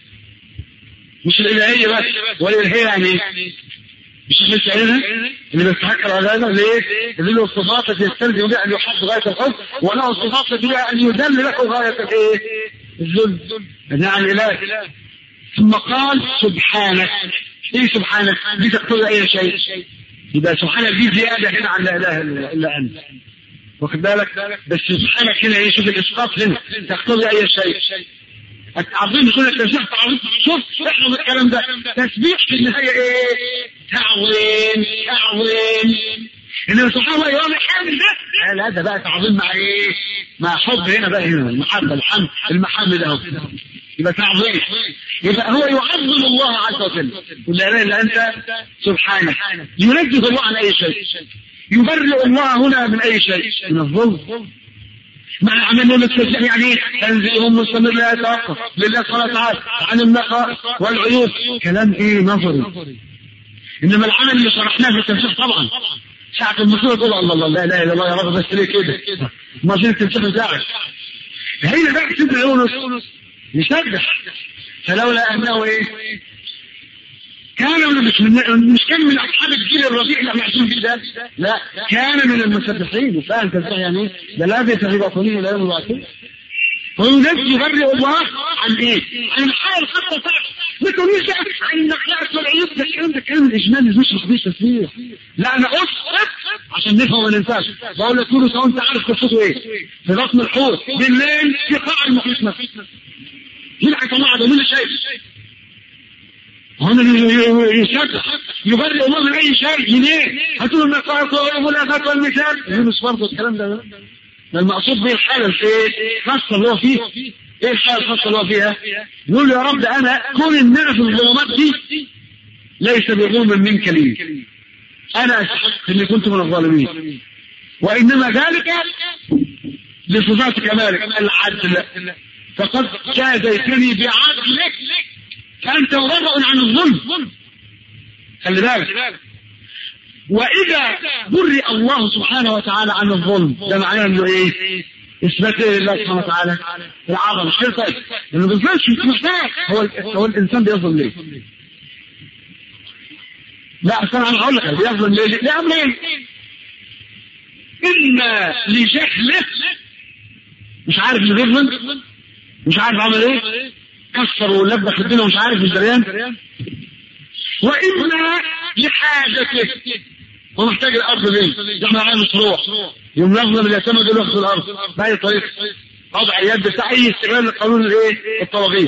مش الإلهية بس والإلهية يعني مش احنا سألنا اللي بيستحق العبادة ليه؟ اللي له الصفات التي يستلزم بها أن يحب غاية الحب وله الصفات التي بها أن يذل له غاية الإيه؟ الذل نعم الإله ثم قال سبحانك إيه سبحانك؟ دي تقتضي أي شيء يبقى سبحانك دي زيادة هنا عن لا إله إلا أنت واخد بالك بس سبحانك هنا ايه شوف الاسقاط هنا تقتضي اي شيء عظيم يقول لك تسبيح تعظيم شوف احفظ الكلام ده تسبيح في النهايه ايه تعظيم تعظيم انما سبحان الله يوم الحمد لا ده بقى تعظيم مع ايه مع حب هنا بقى هنا المحبه الحمد المحمد اهو يبقى تعظيم يبقى هو يعظم الله عز وجل ولا اله الا انت سبحانك ينزه الله عن اي شيء يبرئ الله هنا من اي شيء من الظلم مع عمل التسبيح يعني تنزيه مستمر لا يتوقف لله سبحانه وتعالى عن النقائص والعيوب كلام ايه نظري انما العمل اللي شرحناه في التفسير طبعا ساعة المصيبة تقول الله الله لا اله الا الله يا رب بس ليه كده؟ ما زلت تمسك بتاعك هنا بقى سيدنا يونس يسبح فلولا انه ايه؟ كان مش من مش كان من اصحاب الجيل الربيع اللي احنا عايشين فيه ده لا كان من المسبحين وفاهم تسبيح يعني ايه؟ ده لا في باطنه لا يوم البعثين وينزل يبرئ الله عن ايه؟ عن الحال الخاصه بتاعته ما تقوليش عن النقلات والعيوب ده الكلام ده كلام الاجمالي مش مخبيش تسبيح لا انا قص عشان نفهم وما ننساش بقول لك يونس انت عارف قصته ايه؟ في بطن الحوت بالليل في قاع المحيط نفسه مين هيطلع ده مين اللي شايف؟ هنا يسبح يبرئ الله من اي شيء منين؟ هتقول النقائق والمنافات والمثال يونس برضه الكلام ده ده المقصود به الحاله الخاصه اللي هو فيه ايه الحاله الخاصه اللي هو فيها؟ يقول يا رب انا كون ان انا في الظلمات دي ليس بظلم منك لي انا استحق اني كنت من الظالمين وانما ذلك لصفات كمالك العدل فقد جازيتني بعدلك فانت مبرأ عن الظلم خلي بالك واذا برئ الله سبحانه وتعالى عن الظلم ده معناه انه ايه اثبات ايه لله سبحانه وتعالى العظمه مش كده طيب لانه ما بيظلمش مش محتاج هو هو الانسان بيظلم ليه؟ لا اصل انا هقول لك بيظلم ليه؟ لامرين اما لجهله مش عارف اللي بيظلم مش عارف عمل ايه كسر ولبخ الدنيا ومش عارف مش دريان واما لحاجته هو محتاج الارض ليه؟ احنا عايز تروح يوم نظلم اليتامى دول ياخدوا الارض باي طريقه وضع اليد بتاع اي استغلال لقانون الايه؟ الطواغيت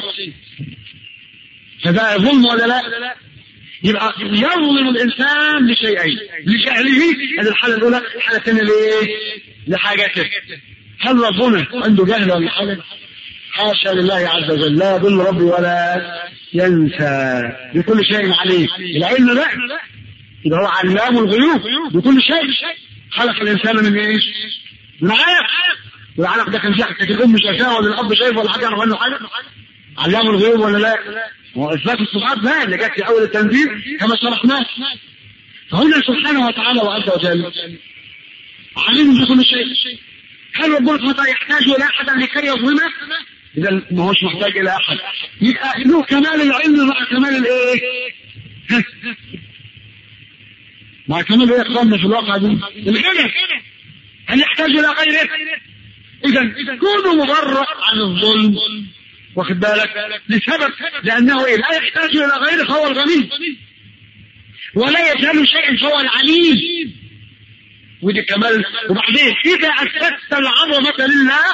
فده ظلم ولا لا؟ يبقى يظلم الانسان لشيئين لجهله هذه الحاله الاولى الحاله الثانيه لايه؟ لحاجته هل ربنا عنده جهل ولا حاجه؟ حاشا لله عز وجل لا يضل ربي ولا ينسى بكل شيء عليه العلم ده يبقى هو علام الغيوب بكل شيء خلق الانسان من ايش؟ من علق والعلق ده كان فيه كانت الام شايفاه ولا الاب شايفه ولا حاجه يعرف عنه حاجه علام الغيوب ولا لا؟ واثبات الصفات لا اللي جت في اول التنزيل كما شرحناه فهنا سبحانه وتعالى وعز وجل عليم بكل شيء هل ربنا يحتاج الى احد لكي يظلمه؟ اذا ما هوش محتاج الى احد يبقى له كمال العلم مع كمال الايه؟ مع كمال ايه اخواننا في الواقع دي؟ الغنى هل يحتاج الى غيره؟ اذا كونوا مبرأ عن الظلم واخد بالك لسبب لانه ايه لا يحتاج الى غيره فهو الغني ولا يجهل شيئا فهو العليم ودي كمال وبعدين اذا اثبتت العظمه لله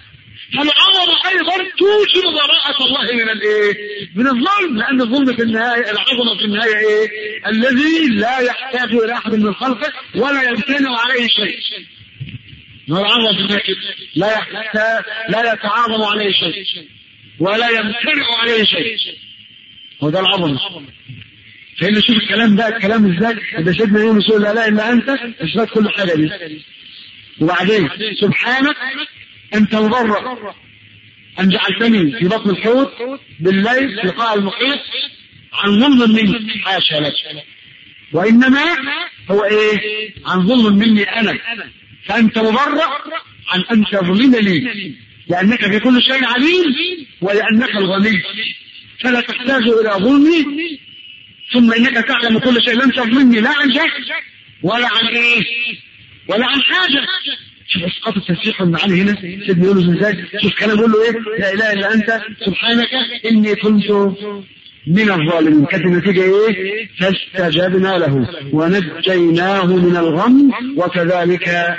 فالعظمه ايضا توجب براءة الله من الايه؟ من الظلم لان الظلم في النهايه العظمه في النهايه ايه؟ الذي لا يحتاج الى احد من خلقه ولا يمتنع عليه شيء. العظمه في النهايه لا يحتاج لا يتعاظم عليه شيء ولا يمتنع عليه شيء. هو ده العظمه. فإن شوف الكلام ده الكلام ازاي ده سيدنا يونس يقول لا اله الا انت اثبات كل حاجه دي وبعدين سبحانك انت مبرر ان جعلتني في بطن الحوت بالليل في قاع المحيط عن ظلم مني حاشا لك وانما هو ايه عن ظلم مني انا فانت مبرر عن ان تظلم لي لانك في كل شيء عليم ولانك الغني فلا تحتاج الى ظلمي ثم انك تعلم كل شيء لم تظلمني لا عن جهل ولا عن ايه ولا عن حاجه شوف اسقاط التسبيح والمعاني هنا سيدنا يونس ازاي شوف كلام يقول له ايه لا اله الا انت سبحانك اني كنت من الظالمين كانت النتيجه ايه فاستجبنا له ونجيناه من الغم وكذلك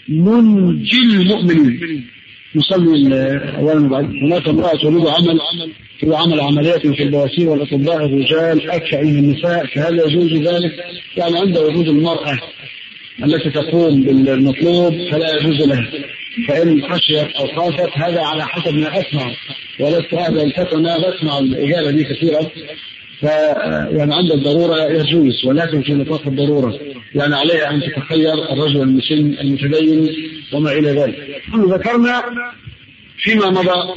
ننجي المؤمنين نصلي اولا وبعد هناك امراه تريد عمل في عمل عمليات في البواسير والاطباء الرجال اكثر من النساء فهل يجوز ذلك؟ يعني عند وجود المراه التي تقوم بالمطلوب فلا يجوز لها فإن خشيت أو خافت هذا على حسب ما أسمع ولست هذا الفترة أنا بسمع الإجابة دي كثيرا ف يعني عند الضرورة يجوز ولكن في نطاق الضرورة يعني عليها أن تتخير الرجل المسن المتدين وما إلى ذلك ذكرنا فيما مضى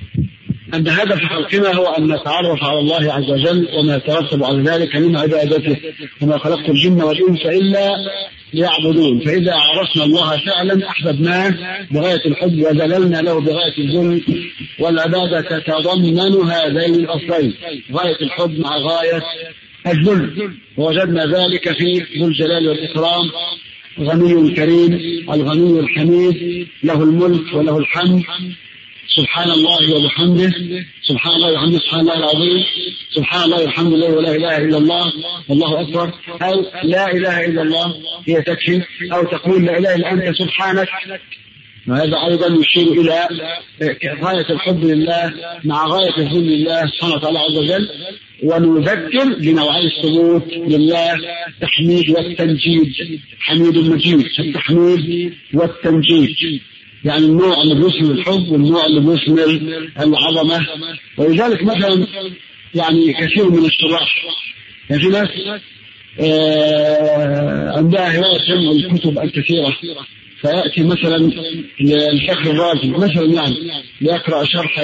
أن هدف خلقنا هو أن نتعرف على الله عز وجل وما يترتب على ذلك من عبادته وما خلقت الجن والإنس إلا ليعبدون فإذا عرفنا الله فعلا أحببناه بغاية الحب وذللنا له بغاية الذل والعبادة تتضمن هذين الأصلين غاية الحب مع غاية الذل ووجدنا ذلك في ذو الجلال والإكرام غني كريم الغني الحميد له الملك وله الحمد سبحان الله وبحمده سبحان الله وبحمده سبحان الله العظيم سبحان الله والحمد لله ولا اله الا الله والله اكبر او لا اله الا الله هي تكفي او تقول لا اله الا انت سبحانك وهذا ايضا يشير الى غايه الحب لله مع غايه الذل لله سبحانه وتعالى عز وجل ونذكر بنوعي الثبوت لله التحميد والتمجيد حميد مجيد التحميد والتمجيد يعني النوع اللي بيثمر الحب والنوع اللي بيثمر العظمه ولذلك مثلا يعني كثير من الشراح يعني في ناس آه عندها هوايه جمع الكتب الكثيره فياتي مثلا الفخر الرازي مثلا يعني ليقرا شرح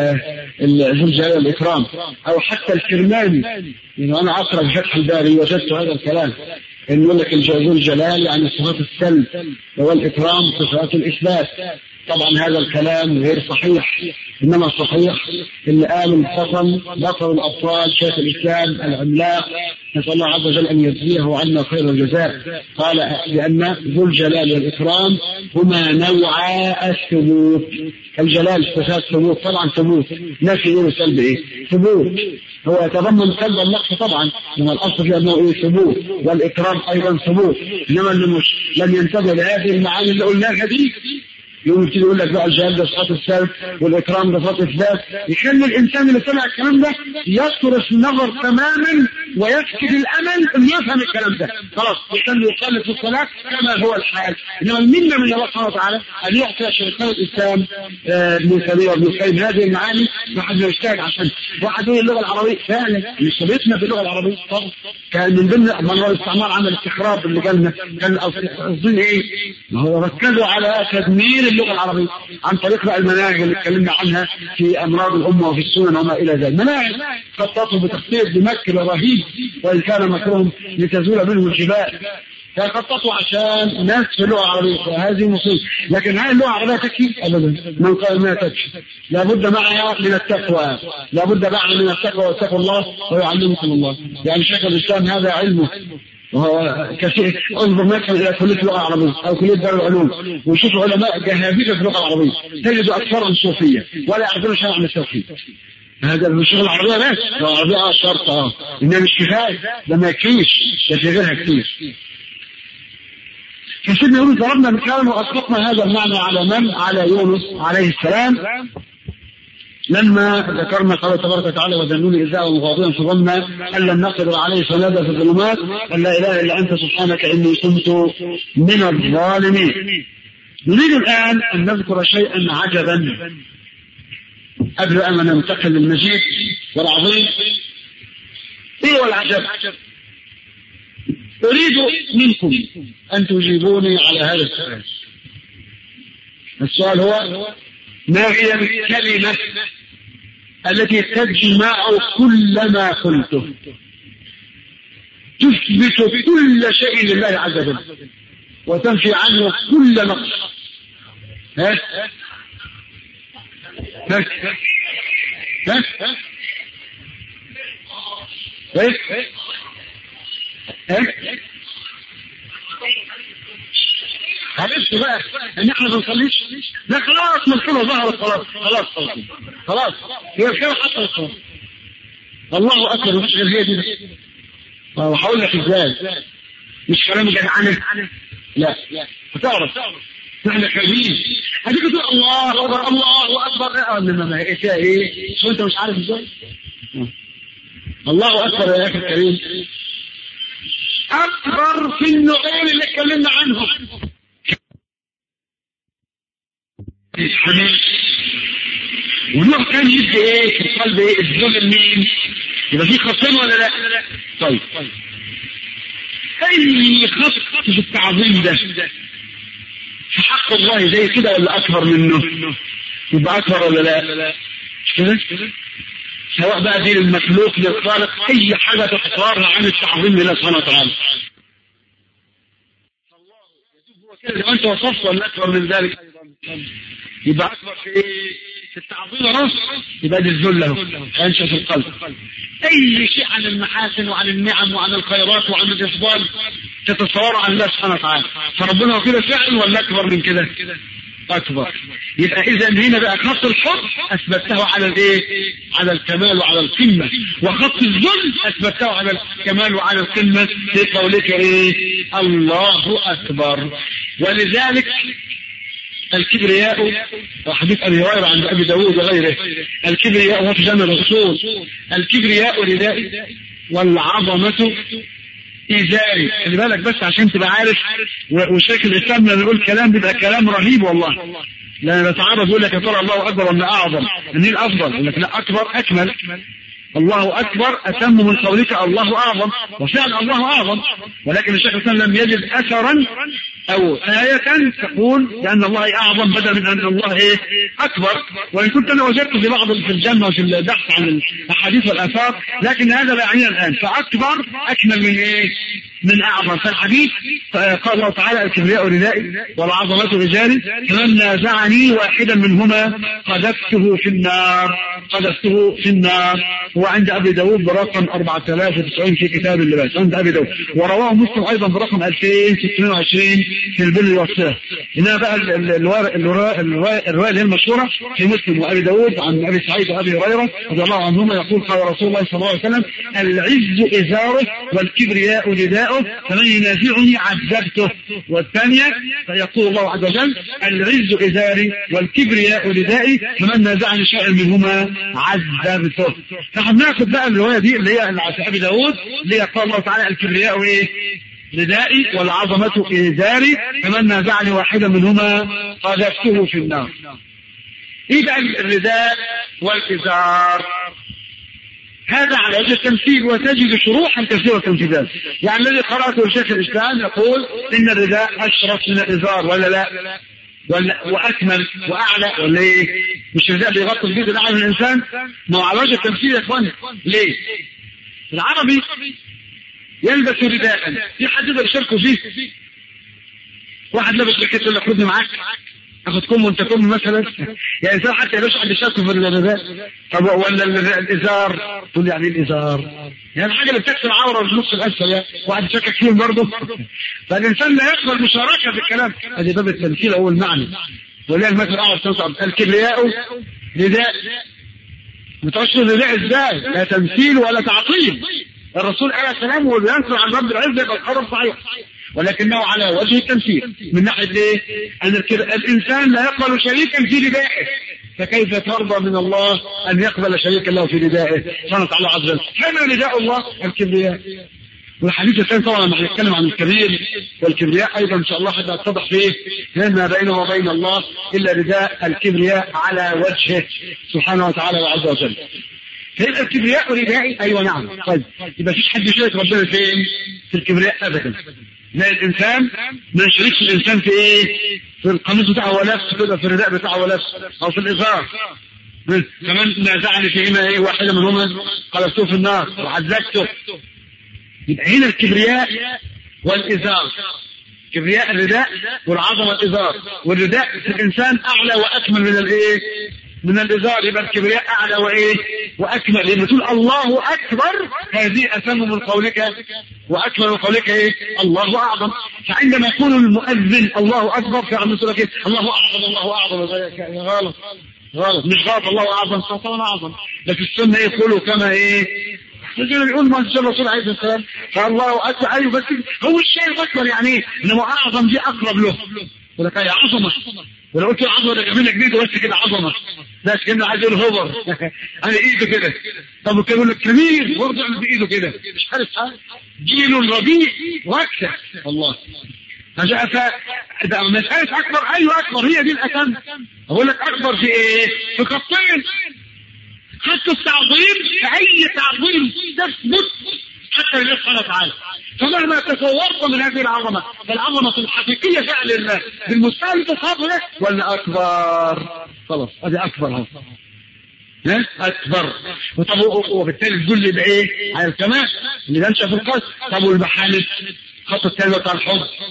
ذو الجلال والاكرام او حتى الكرماني يعني انا اقرا بفتح الباري وجدت هذا الكلام ان يقول لك ذو الجلال يعني صفات السلب والاكرام صفات الاثبات طبعا هذا الكلام غير صحيح انما الصحيح اللي قال الفصل بطل الابطال شيخ الاسلام العملاق نسال الله عز وجل ان يجزيه عنا خير الجزاء قال لان ذو الجلال والاكرام هما نوعا الثبوت الجلال صفات ثبوت طبعا ثبوت نفي ايه وسلب ايه ثبوت هو يتضمن سلب النقص طبعا انما الاصل في انه ايه ثبوت والاكرام ايضا ثبوت انما اللي مش لم ينتبه لهذه المعاني اللي قلناها دي يوم يبتدي يقول لك بقى الجهاد ده صفات السلب والاكرام ده صفات اثبات يخلي الانسان اللي سمع الكلام ده يصرف النظر تماما ويفقد الامل انه يفهم الكلام ده خلاص يخلي يصلي في الصلاه كما هو الحال انما المنه من الله سبحانه وتعالى ان يعطي شيخان الاسلام ابن تيميه وابن القيم هذه المعاني واحد يجتهد عشان واحد يقول اللغه العربيه فعلا مش بيتنا باللغه العربيه طبعا كان من ضمن من الاستعمار عمل استخراج اللي جالنا كان قصدين ايه؟ ما هو ركزوا على تدمير اللغه العربيه عن طريق بقى المناهج اللي اتكلمنا عنها في امراض الامه وفي السنن وما الى ذلك مناهج خططوا بتخطيط بمكر رهيب وان كان مكرهم لتزول منه الجبال فخططوا عشان ناس في اللغه العربيه فهذه مصيبه لكن هل اللغه العربيه تكفي؟ ابدا من قال انها تكفي لابد معها من التقوى لابد معها من التقوى واتقوا الله ويعلمكم الله يعني شيخ الاسلام هذا علمه وهو كثير انظر مثلا الى كليه اللغه العربيه او كليه دار العلوم وشوف علماء جهابذه في اللغه العربيه تجد اكثرهم صوفيه ولا يعرفون شيئا عن التوحيد هذا مش اللغه العربيه بس اللغه العربيه اه شرط اه انها مش كفايه ده ما يكفيش ده في غيرها كتير فسيدنا يونس ضربنا مثالا واطلقنا هذا المعنى على من؟ على يونس عليه السلام لما ذكرنا قال تبارك وتعالى وذنوني إذا ومغاضبا فظن أن لم نقدر عليه فنادى في الظلمات أن لا إله إلا أنت سبحانك إني كنت من الظالمين نريد الآن أن نذكر شيئا عجبا قبل أن ننتقل للمجيد والعظيم إيه والعجب أريد منكم أن تجيبوني على هذا السؤال السؤال هو ما هي الكلمة التي تجمع كل ما قلته تثبت كل شيء لله عز وجل وتنفي عنه كل نقص ها ها ها ها ها معلش بقى ان احنا ما نصليش لا خلاص مشكله ظهرت خلاص خلاص خلاص خلاص هي الخير حصلت خلاص الله اكبر مفيش غير هي دي وهقول لك ازاي مش كلام جدعانه لا هتعرف احنا خايفين هتيجي تقول الله اكبر الله اكبر انما ما هي ايه شو انت مش عارف ازاي الله اكبر يا اخي الكريم اكبر في النوعين اللي اتكلمنا عنهم حميد ونوع تاني يدي ايه في القلب ايه الذل مين يبقى في خطين ولا لا طيب اي خط في التعظيم ده في حق الله زي كده ولا اكبر منه يبقى اكبر ولا لا كده سواء بقى دين المخلوق للخالق اي حاجه تختارها عن التعظيم لله سبحانه وتعالى لو انت وصفت ولا اكبر من ذلك يبقى اكبر في ايه؟ في التعظيم اهو يبقى دي الذل اهو انشا في القلب اي شيء عن المحاسن وعن النعم وعن الخيرات وعن الافضال تتصور عن الله سبحانه وتعالى فربنا هو كده فعل ولا اكبر من كده؟ اكبر يبقى اذا هنا بقى خط الحب اثبته على الايه على الكمال وعلى القمه وخط الذل اثبته على الكمال وعلى القمه في قولك ايه الله اكبر ولذلك الكبرياء وحديث ابي هريره عند ابي داود وغيره الكبرياء هو في جمع الاصول الكبرياء ردائي والعظمه ازاري خلي بالك بس عشان تبقى عارف وشيخ الاسلام لما يقول كلام بيبقى كلام رهيب والله لما بتعرض يقول لك يا ترى الله اكبر ولا اعظم مين الافضل يقول لك لا اكبر اكمل الله اكبر اتم من قولك الله اعظم وفعلا الله اعظم ولكن الشيخ الاسلام لم يجد اثرا او آية تقول لأن الله أعظم بدل من أن الله إيه أكبر وإن كنت أنا وجدت في بعض في الجنة وفي البحث عن الأحاديث والآثار لكن هذا لا يعنينا الآن فأكبر أكمل من إيه من أعظم فالحديث قال الله تعالى الكبرياء ردائي والعظمة رجالي فمن نازعني واحدا منهما قذفته في النار قذفته في النار هو عند أبي داود برقم 4090 في كتاب اللباس عند أبي داود ورواه مسلم أيضا برقم 2620 في البر والصلة هنا بقى الرواية اللي هي المشهورة في مسلم وأبي داود عن أبي سعيد وأبي هريرة رضي الله عنهما يقول قال رسول الله صلى الله عليه وسلم العز إزاره والكبرياء رداؤه فمن ينازعني عذبته والثانية فيقول الله عز وجل العز إزاري والكبرياء ردائي فمن نازعني شيئا منهما عذبته نحن ناخذ بقى الرواية دي اللي هي في أبي داود اللي هي قال الله تعالى الكبرياء إيه ردائي والعظمة إزاري فمن نازعني واحدا منهما قذفته في النار ايه بقى الرداء والإزار هذا على وجه التمثيل وتجد شروحا كثيرة في ذلك يعني الذي قرأته شيخ الإسلام يقول إن الرداء أشرف من الإزار ولا لا ولا واكمل واعلى ولا ايه؟ مش الرداء بيغطي الجزء الاعلى من الانسان؟ ما هو على وجه التمثيل يا اخواني ليه؟ العربي يلبس رداء في حد يقدر يشاركه فيه واحد لابس جاكيت يقول لك خدني معاك اخد كم وانت كم مثلا يعني انسان حتى يبقاش حد يشاركه في الرداء طب ولا الازار تقول يعني الازار يعني الحاجه اللي بتكسر عوره في النص الاسفل يعني واحد يشكك فيهم برضه فالانسان لا يقبل مشاركه في الكلام ادي باب التمثيل هو المعنى ولله المثل الاعلى تنصب الكبرياء رداء ما تعرفش الرداء ازاي لا تمثيل ولا تعطيل الرسول عليه السلام وهو بينكر عن رب العزه يبقى القرار صحيح ولكنه على وجه التمثيل من ناحيه ايه؟ ان الانسان لا يقبل شريكا في ردائه فكيف ترضى من الله ان يقبل شريكا له في ردائه سبحانه وتعالى عز وجل كما رداء الله الكبرياء والحديث الثاني طبعا لما هنتكلم عن الكبير والكبرياء ايضا ان شاء الله حتى يتضح فيه ما بينه وبين الله الا رداء الكبرياء على وجهه سبحانه وتعالى وعز وجل فيبقى الكبرياء ردائي ايوه نعم طيب يبقى فيش حد يشارك ربنا فين في الكبرياء ابدا لا الانسان ما يشاركش الانسان في ايه في القميص بتاعه هو لابسه كده في الرداء بتاعه هو لابسه او في الازار كمان نازعني فيهما ايه واحده منهما قلبته في النار وعذبته يبقى هنا الكبرياء والازار كبرياء الرداء والعظمه الازار والرداء في الانسان اعلى واكمل من الايه من الازار يبقى الكبرياء اعلى وايه واكمل لما تقول الله اكبر هذه اتم من قولك واكمل من قولك ايه الله اعظم فعندما يقول المؤذن الله اكبر فعم يقول لك الله اعظم الله اعظم غلط غلط مش غلط الله اعظم طبعا اعظم لكن السنه يقولوا كما ايه يجي يقول ما شاء الرسول عليه السلام فالله اكبر ايوه بس هو الشيء الاكبر يعني ايه انما اعظم دي اقرب له يقول لك هي عظمه ولو قلت له عظمه ده جميله جديده بس كده عظمه بس كده عايز يقول هوبر انا ايده كده طب كان يقول لك كبير برضه يعمل بايده كده مش عارف حاجه جيل ربيع واكثر الله فجاء ده مسألة أكبر أيوة أكبر هي دي الأتم أقول لك أكبر في إيه؟ في خطين حتى التعظيم أي تعظيم تثبت حتى لله سبحانه وتعالى فمهما تصورت من هذه العظمة فالعظمة الحقيقية فعل الله بالمستوى التصور ده ولا أكبر خلاص هذه أكبر اهو أكبر وطب وبالتالي الذل يبقى إيه؟ على الكمال اللي بنشأ في القصر طب والمحامد خط التاني بتاع الحب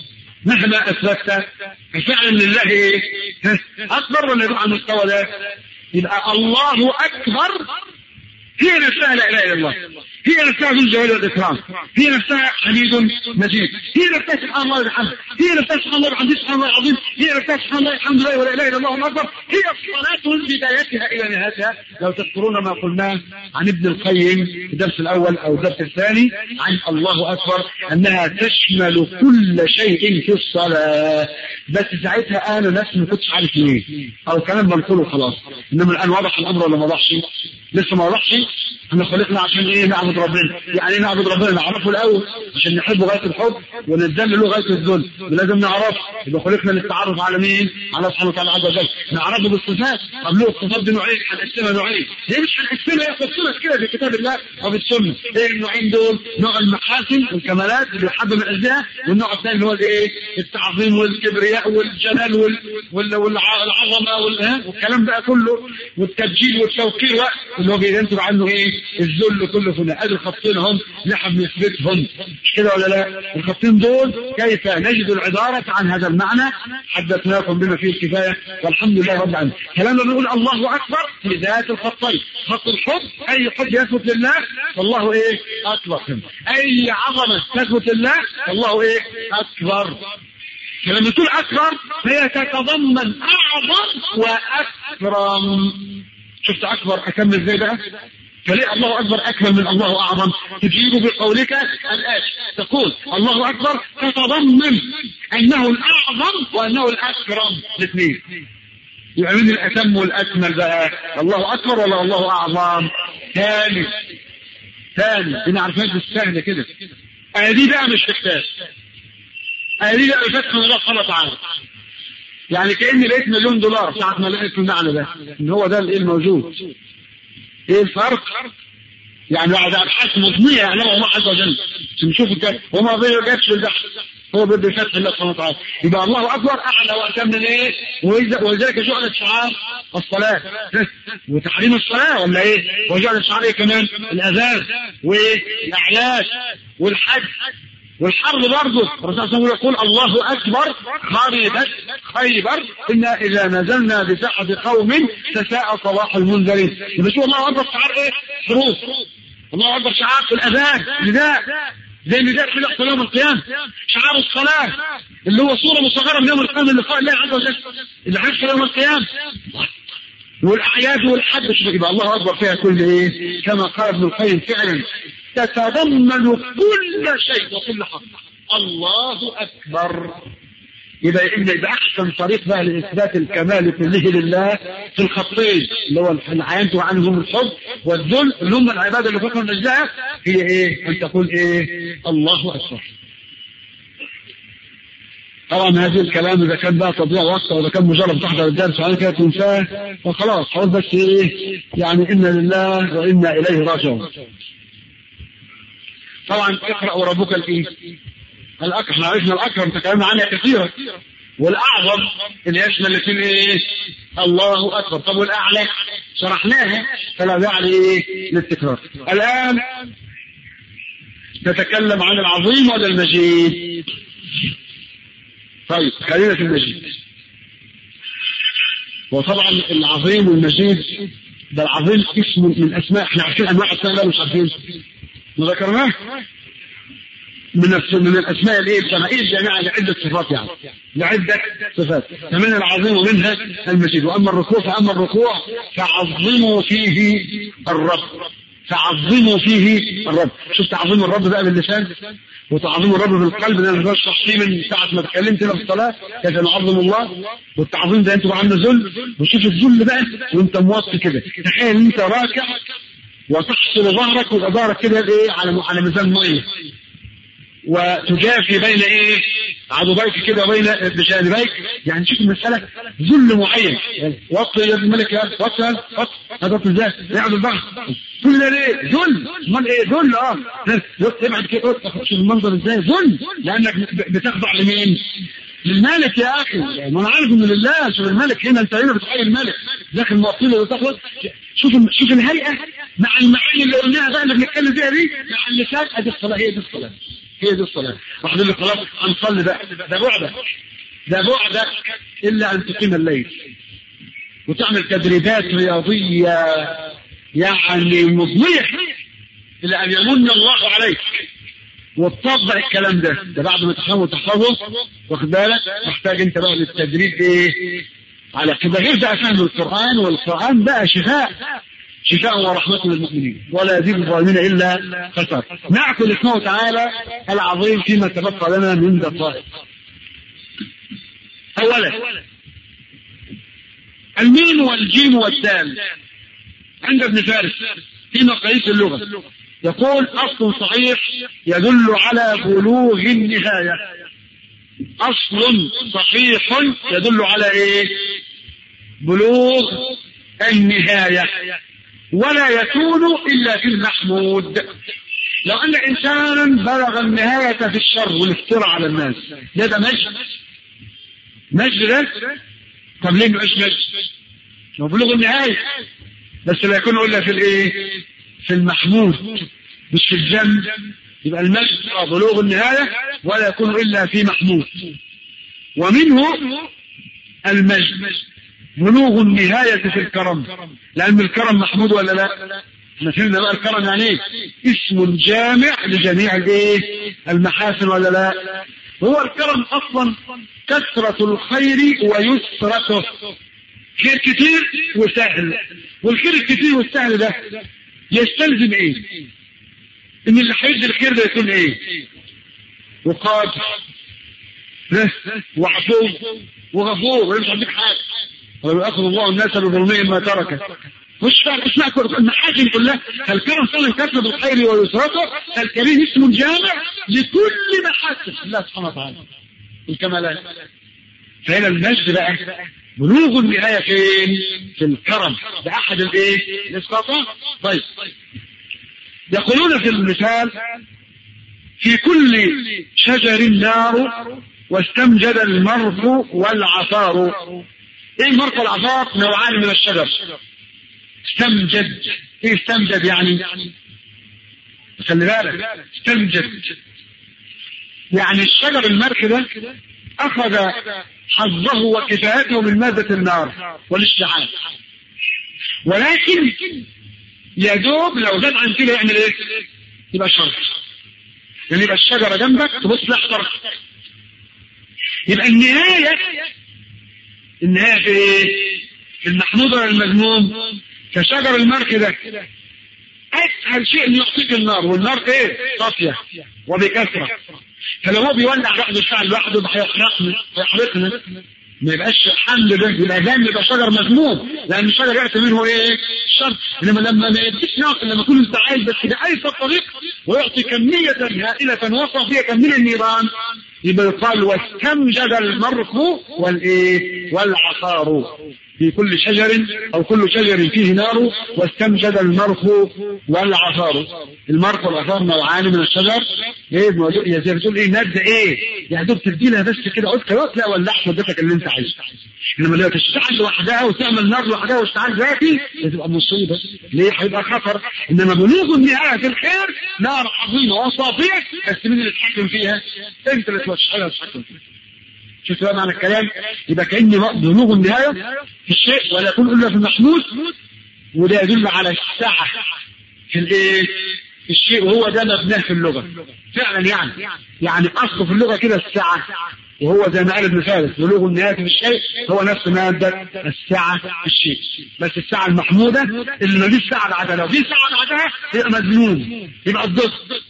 مهما اثبتت ففعلا لله ايه؟ اكبر ولا يروح على المستوى ده؟ يبقى الله اكبر هي نفسها لا اله الا الله هي نفسها ذو الجلال والاكرام هي نفسها حميد مجيد هي نفسها سبحان الله وبحمده هي نفسها سبحان الله وبحمده سبحان الله العظيم هي نفسها سبحان الله الحمد لله ولا اله الا الله اكبر هي الصلاه من بدايتها الى نهايتها لو تذكرون ما قلناه عن ابن القيم في الدرس الاول او الدرس الثاني عن الله اكبر انها تشمل كل شيء في الصلاه بس ساعتها انا نفسي ما كنتش عارف ليه او كلام بنقوله خلاص انما الان واضح الامر ولا ما وضحش لسه ما وضحش احنا خلقنا عشان ايه نعبد ربنا يعني ايه نعبد ربنا نعرفه الاول عشان نحبه غايه الحب ونذل له غايه الذل ولازم نعرفه يبقى خلقنا للتعرف على مين على سبحانه وتعالى عز وجل نعرفه بالصفات طب له الصفات دي نوعين هنقسمها نوعين ليه مش هنقسمها هي قسمت كده في كتاب الله وفي السنه ايه النوعين دول نوع المحاسن والكمالات اللي يحب من اجلها والنوع الثاني اللي هو الايه التعظيم والكبرياء والجلال وال... وال... والعظمه وال... والكلام بقى كله والتبجيل والتوقير اللي هو بينتج عنه ايه الذل كله فينا ادي الخطين هم نحن نثبتهم مش كده ولا لا الخطين دول كيف نجد العبارة عن هذا المعنى حدثناكم بما فيه الكفاية والحمد لله رب العالمين كلامنا بنقول الله اكبر في ذات الخطين خط الحب اي حب يثبت لله فالله ايه اكبر اي عظمة تثبت لله فالله ايه اكبر فلما تقول اكبر فهي تتضمن اعظم واكرم شفت اكبر اكمل ازاي بقى فليه الله اكبر اكمل من الله اعظم تجيب بقولك الاتي تقول الله اكبر تتضمن انه الاعظم وانه الاكرم الاثنين يبقى من الاتم والاكمل بقى الله اكبر ولا الله اعظم ثاني ثاني دي عارفين بالسهل كده دي بقى مش كتاب دي بقى فتح من الله سبحانه وتعالى يعني كاني لقيت مليون دولار ساعه ما لقيت المعنى ده ان هو ده الايه الموجود ايه الفرق؟ يعني بعد ابحاث مضنيه يعلمها الله عز وجل نشوف الكلام هو ما بيجابش البحث هو بده فتح الله سبحانه وتعالى يبقى الله اكبر اعلى واتم من ايه؟ ولذلك جعل شعار الصلاه وتحريم الصلاه ولا ايه؟ وجعل شعار ايه كمان؟ الاذان وايه؟ الاعياد والحج والحرب برضه الرسول صلى الله عليه وسلم يقول الله اكبر خربت خيبر انا اذا نزلنا بساحه قوم تساء صلاح المنذرين يبقى شو الله اكبر شعار ايه؟ حروف الله اكبر شعار في الاذان نداء زي نداء في لحظه يوم القيامه شعار الصلاه اللي هو صوره مصغره من يوم القيامه اللي قال الله عز وجل اللي هيحصل يوم القيامه والاعياد والحج يبقى الله اكبر فيها كل ايه؟ كما قال ابن القيم فعلا تتضمن كل شيء وكل حق الله اكبر يبقى ان يبقى احسن طريق بقى لاثبات الكمال كله لله في الخطين اللي هو العينت عنهم الحب والذل اللي هم العباده اللي فقط نجزاها هي ايه؟ ان تقول ايه؟ الله اكبر. طبعا هذه الكلام اذا كان بقى تضييع وقت او اذا كان مجرد تحضر الدرس وبعد كده تنساه فخلاص حاول بس ايه؟ يعني انا لله وانا اليه راجعون. طبعا اقرا وربك الايه؟ الاكرم احنا عرفنا الاكرم تكلمنا عنها كثيرا والاعظم اللي يشمل الاثنين ايه؟ الله اكبر طب والاعلى شرحناها فلا داعي ايه؟ للتكرار الان نتكلم عن العظيم ولا المجيد؟ طيب خلينا في المجيد وطبعا العظيم والمجيد ده العظيم اسم من اسماء احنا عارفين انواع اسماء لا مش عارفين ذكرناه من من الاسماء الايه الجماعيه الجامعه لعده صفات يعني لعده صفات فمن العظيم ومنها المجيد واما الركوع فاما الركوع فعظموا فيه الرب فعظموا فيه الرب شوف تعظيم الرب بقى باللسان وتعظيم الرب بالقلب ده انا بشرح فيه من ساعه ما اتكلمت هنا في الصلاه كيف نعظم الله والتعظيم ده انتوا عنه ذل وشوف الذل بقى وانت موطي كده تخيل انت راكع وتحصل ظهرك ويبقى ظهرك كده ايه على على ميزان ميه وتجافي بين ايه عضبيك كده وبين بجانبيك يعني شوف المسألة ذل معين وطي يا ابن الملك يا وطي وطي هذا وطي ازاي يقعد البحر كل ده ليه ذل امال ايه ذل اه ابعد كده شوف المنظر ازاي ذل لانك بتخضع لمين للملك يا اخي يعني ما انا عارف ان لله شوف الملك هنا انت هنا بتحيي الملك داخل موطيله وتخلص شوف شوف الهيئه مع المعاني اللي قلناها بقى اللي بنتكلم فيها دي مع اللسان ادي الصلاه هي دي الصلاه هي دي الصلاة واحد يقول لي خلاص هنصلي بقى ده بعدك ده بعدك إلا أن تقيم الليل وتعمل تدريبات رياضية يعني مضنية إلى أن يمن الله عليك وتطبق الكلام ده ده بعد ما تفهمه وتحفظه واخد بالك محتاج انت بقى للتدريب ايه على كده غير بقى فهم القرآن والقرآن بقى شفاء شفاء ورحمة للمؤمنين ولا يزيد الظالمين إلا خسر نعقل اسمه تعالى العظيم فيما تبقى لنا من دقائق أولا الميم والجيم والدال عند ابن فارس في مقاييس اللغة يقول أصل صحيح يدل على بلوغ النهاية أصل صحيح يدل على إيه بلوغ النهاية ولا يكون إلا في المحمود لو أن إنسانا بلغ النهاية في الشر والافتراء على الناس ده ده مجد مجد ده طب ليه مش مجد هو بلوغ النهاية بس لا يكون إلا في الإيه في المحمود مش في الجنب يبقى المجد بلوغ النهاية ولا يكون إلا في محمود ومنه المجد بلوغ النهاية في الكرم لأن الكرم محمود ولا لا احنا فهمنا بقى الكرم يعني ايه اسم جامع لجميع الايه المحاسن ولا لا هو الكرم اصلا كثرة الخير ويسرته خير كتير وسهل والخير الكتير والسهل ده يستلزم ايه ان اللي هيدي الخير ده يكون ايه وقادر وعفو وغفور مش عندك حاجه ويأخذ الله الناس بظلمهم ما ترك مش فاهم مش فاهم المحاكم كلها الكرم صلى كسب بالخير ويسرته الكريم اسم جامع لكل محاسن الله سبحانه وتعالى الكمالات فهنا المجد بقى بلوغ النهاية فين؟ في الكرم ده أحد الإيه؟ الإسقاطات طيب يقولون في المثال في كل شجر نار واستمجد المرف والعصار ايه المرف والعصار نوعان من الشجر استمجد ايه استمجد يعني خلي بالك استمجد يعني الشجر المرف ده اخذ حظه وكفايته من مادة النار والاشتعال ولكن يا دوب لو زاد عن كده يعمل ايه؟ يبقى شر يعني يبقى الشجرة جنبك تبص لأحضر يبقى النهاية النهاية في ايه؟ في المحمود ولا المذموم؟ كشجر المرك ده أسهل شيء إنه يعطيك النار والنار إيه؟ صافية وبكثرة فلو هو بيولع لوحده يشتغل لوحده هيحرقني هيحرقني ما يبقاش حمل ده يبقى جنب يبقى شجر مذموم لان الشجر ياتي منه ايه؟ الشر انما لما ما يديش ناقل لما يكون انت عايز بس باي طريق ويعطي كميه هائله وصف فيها كم من النيران يبقى يقال واستمجد المرق والايه؟ والعصار في كل شجر او كل شجر فيه نار واستمجد المرق والعصار المرق والعصار نوعان من الشجر ايه زي بتقول ايه ماده ايه يعني دوب تدي لها بس كده قلت خلاص لا ولعت ودتك اللي انت عايزه انما لو تشتعل لوحدها وتعمل نار لوحدها واشتعال ذاتي تبقى مصيبه ليه هيبقى خطر انما بلوغ النهايه في الخير نار عظيمه وصافيه بس مين اللي يتحكم فيها؟ انت اللي تشتغلها وتتحكم فيها شفت بقى معنى الكلام يبقى كأن بلوغ النهاية في الشيء ولا يكون إلا في المحمود وده يدل على السعة في الايه في الشيء وهو ده مبناه في اللغة فعلا يعني يعني أصله في اللغة كده السعة وهو زي ما قال ابن فارس بلوغ النهاية في الشيء هو نفس مادة السعة في الشيء بس السعة المحمودة اللي ما فيش سعة بعدها لو في سعة بعدها يبقى مذموم يبقى الضد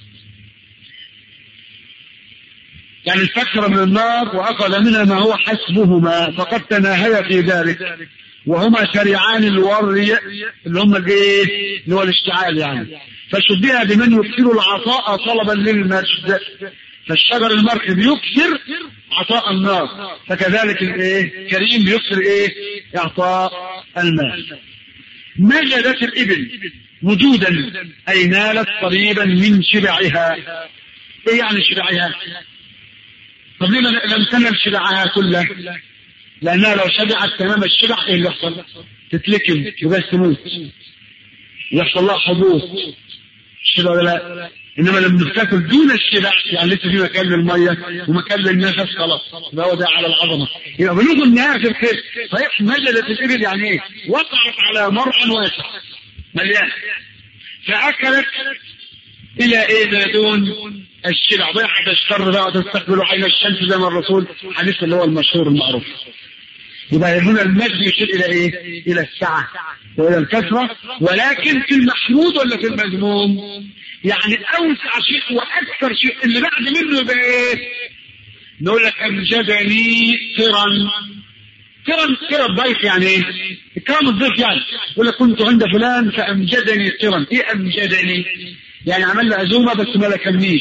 يعني استكثر من النار وأخذ منها ما هو حسبهما فقد تناهيا في ذلك وهما شريعان الوري اللي هم الايه اللي هو الاشتعال يعني فشبه بمن يكثر العطاء طلبا للمجد فالشجر المركب يكثر عطاء النار فكذلك الايه كريم بيكثر ايه اعطاء المال مجدت الابل وجودا اي نالت قريبا من شبعها ايه يعني شبعها طب ليه لم تنل شبعها كلها لانها لو شبعت تمام الشبع ايه اللي يحصل تتلكم وبس تموت يحصل لها حبوط مش كده ولا لا؟ انما لما بتاكل دون الشبع يعني لسه في مكان للميه ومكان للنفس خلاص يبقى هو ده على العظمه يبقى بلوغ النهايه في الخير صحيح مجلت الابل يعني ايه؟ وقعت على مرعى واسع مليان فاكلت الى ايه ما دون الشبع ضيعت الشر بقى وتستقبل عين الشمس زي ما الرسول حديث اللي هو المشهور المعروف يبقى هنا المجد يشير الى ايه؟ الى السعه والى الكثره ولكن في المحمود ولا في المذموم؟ يعني اوسع شيء واكثر شيء اللي بعد منه يبقى ايه؟ نقول لك امجدني قرن قرن قرن ضيف يعني ايه؟ اكرام الضيف يعني يقول لك كنت عند فلان فامجدني قرن ايه امجدني؟ يعني عمل لي عزومه بس ما لكمنيش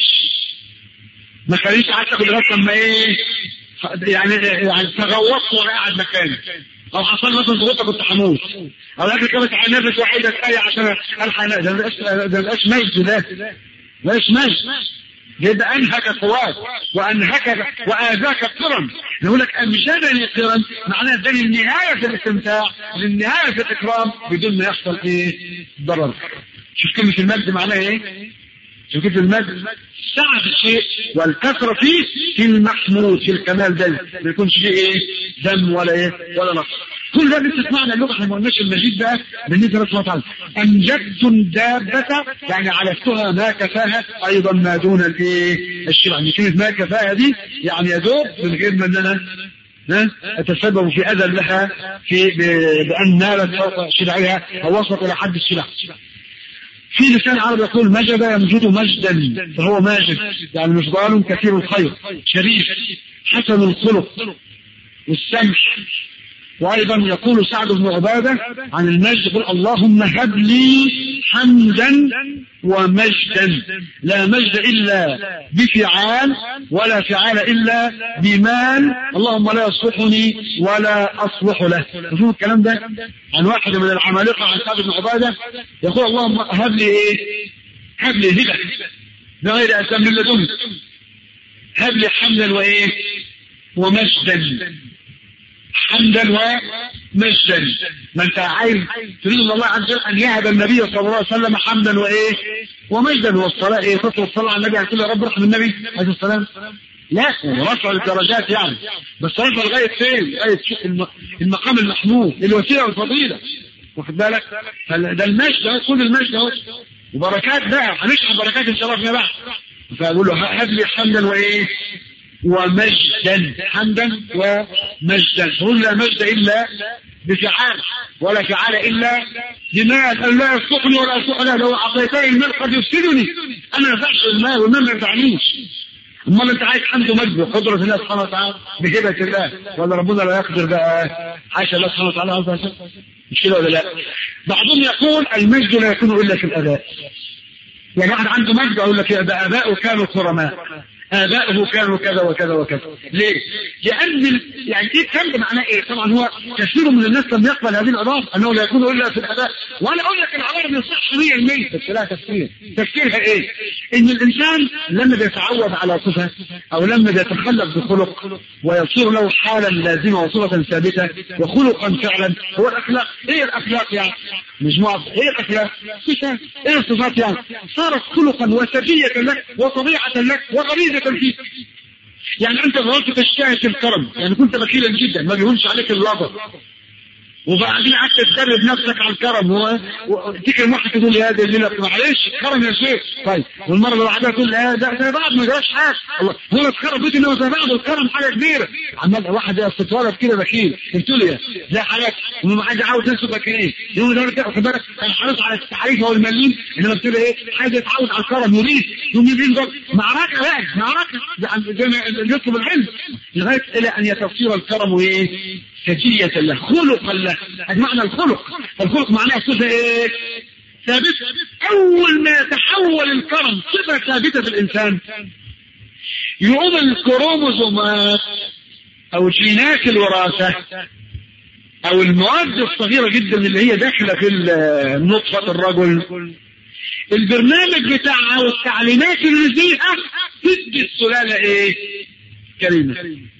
ما خليش عتق لغايه لما ايه يعني يعني تغوطت وانا قاعد مكاني او حصل لي مثلا ضغوطه كنت هموت او لكن كانت نفس وحيده كفايه عشان الحق ده مبقاش ده مبقاش مجد ده مبقاش مجد يبقى انهك قواك وانهك واذاك القرن يقول لك امجدني قرن معناه اداني النهايه في الاستمتاع للنهايه في الاكرام بدون ما يحصل ايه ضرر شوف كلمه المجد معناها ايه؟ شوف كلمه المجد سعة الشيء والكثرة فيه في المحمود في الكمال ده ما يكونش فيه ايه دم ولا ايه ولا نقص كل ده لسه سمعنا اللغه احنا ما قلناش المجيد بقى بالنسبه لله سبحانه وتعالى امجدت دابه يعني علفتها ما كفاها ايضا ما دون الايه الشبع يعني كلمه ما كفاها دي يعني يا دوب من غير ما ان انا ها اتسبب في اذى لها في بان نالت فوق شبعها او وصلت الى حد الشبع في لسان عربي يقول مجد يمجد مجدا فهو ماجد يعني مفضال كثير الخير شريف حسن الخلق والسمح وايضا يقول سعد بن عباده عن المجد يقول اللهم هب لي حمدا ومجدا لا مجد الا بفعال ولا فعال الا بمال اللهم لا يصلحني ولا اصلح له شوف الكلام ده عن واحد من العمالقه عن سعد بن عباده يقول اللهم هب لي ايه هب لي هبه بغير اسلام من لدنك هب لي حمدا وايه ومجدا حمدا ومجدا ما انت عايز تريد من الله عز وجل ان يهب النبي صلى الله عليه وسلم حمدا وايه ومجدا والصلاه ايه تطلب الصلاه على النبي هتقول يا رب ارحم النبي عليه السلام لا رفع الدرجات يعني بس رفع لغايه فين؟ لغايه المقام المحمود الوسيله والفضيله واخد بالك؟ ده المجد اهو كل المجد اهو وبركات بقى هنشرح بركات ان شاء الله فيما بعد فاقول له هب لي حمدا وايه؟ ومجدا حمدا ومجدا قل لا مجد الا بفعال ولا فعال الا بمال لا يصلحني ولا يصلح له لو اعطيتني المال قد يفسدني انا ما ينفعش المال والمال ما ينفعنيش امال انت عايز حمد ومجد وقدره الله سبحانه وتعالى بهبه الله ولا ربنا لا يقدر بقى حاشا الله سبحانه وتعالى عز وجل مش كده ولا لا؟ بعضهم يقول المجد لا يكون الا في الاداء يعني واحد عنده مجد اقول لك ده اباؤه كانوا كرماء آباؤه كانوا كذا وكذا وكذا ليه؟ لأن يعني إيه كم معناه إيه؟ طبعا هو كثير من الناس لم يقبل هذه العبارة أنه لا يكون إلا في الآباء وأنا أقول لك العبارة دي صح 100% بس لها تفسير تفسيرها إيه؟ إن الإنسان لما بيتعود على صفة أو لما بيتخلق بخلق ويصير له حالا لازمة وصفة ثابتة وخلقا فعلا هو الأخلاق إيه الأخلاق يعني؟ مجموعة إيه الأخلاق؟ صفات إيه الصفات يعني؟ صارت خلقا وسجية لك وطبيعة لك وغريزة فيك يعني انت ظهرت تشتهي الكرم يعني كنت بخيلا جدا ما بيهونش عليك اللظى وبعدين قعدت تدرب نفسك على الكرم وتيجي المخ تقول لي هذا الليله معلش كرم يا شيخ طيب والمره اللي بعدها تقول لي ده ده بعد ما جراش حاجه الله هو اتخرب بيت انما زي بعض الكرم حاجه كبيره عمال واحد استطرد كده بخيل قلت له يا زي حالات وما عايز عاوز ينسى بخيل يوم ده خد بالك كان حريص على التعريف هو المليم انما قلت له ايه عايز يتعود على الكرم يريد يوم يجي معركه بقى معركه زي ما يطلب العلم لغايه الى ان يتصير الكرم ايه سجية له خلقا له هذا معنى الخلق الخلق معناه صفة ايه ثابتة اول ما يتحول الكرم صفة ثابتة في الانسان يقوم الكروموزومات او جينات الوراثة او المواد الصغيرة جدا اللي هي داخلة في نطفة الرجل البرنامج بتاعها والتعليمات اللي فيها تدي السلالة ايه كريمة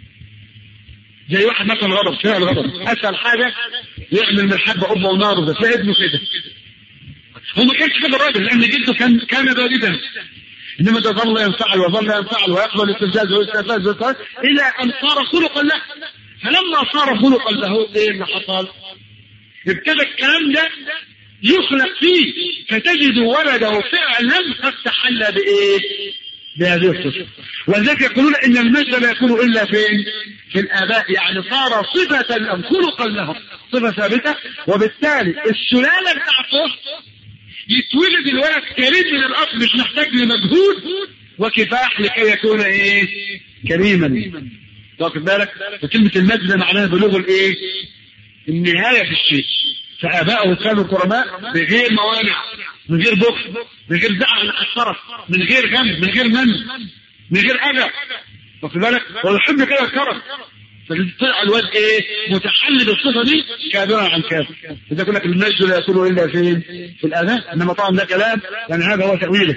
زي واحد مثلا غضب فيها الغضب اسهل حاجه يعمل من حبه قبه ونار ده تلاقي ابنه كده هو ما كانش كده الراجل لان جده كان كان باردا انما ده ظل ينفعل وظل ينفعل ويقبل الاستفزاز والاستفزاز والاستفزاز الى ان صار خلقا له فلما صار خلقا له ايه اللي حصل؟ ابتدى الكلام ده يخلق فيه فتجد ولده فعلا قد تحلى بايه؟ بهذه الصفه ولذلك يقولون ان المجد لا يكون الا فين؟ في الاباء يعني صار صفه لهم خلقا لهم صفه ثابته وبالتالي السلاله بتاعته يتولد الولد كريم من الاب مش محتاج لمجهود وكفاح لكي يكون ايه؟ كريما واخد بالك؟ وكلمه المجد ده معناها بلوغ الايه؟ النهايه في الشيء فابائه كانوا كرماء بغير موانع من غير بخل من غير زعل عن الشرف من غير غم من غير من من غير اذى واخد بالك؟ ويحب كده الكرم فطلع الواد ايه متحلل بالصفه دي كابرا عن كافر اذا يقول لك المجد لا يكون الا فين في الاذان انما طبعا ده كلام يعني هذا هو تاويله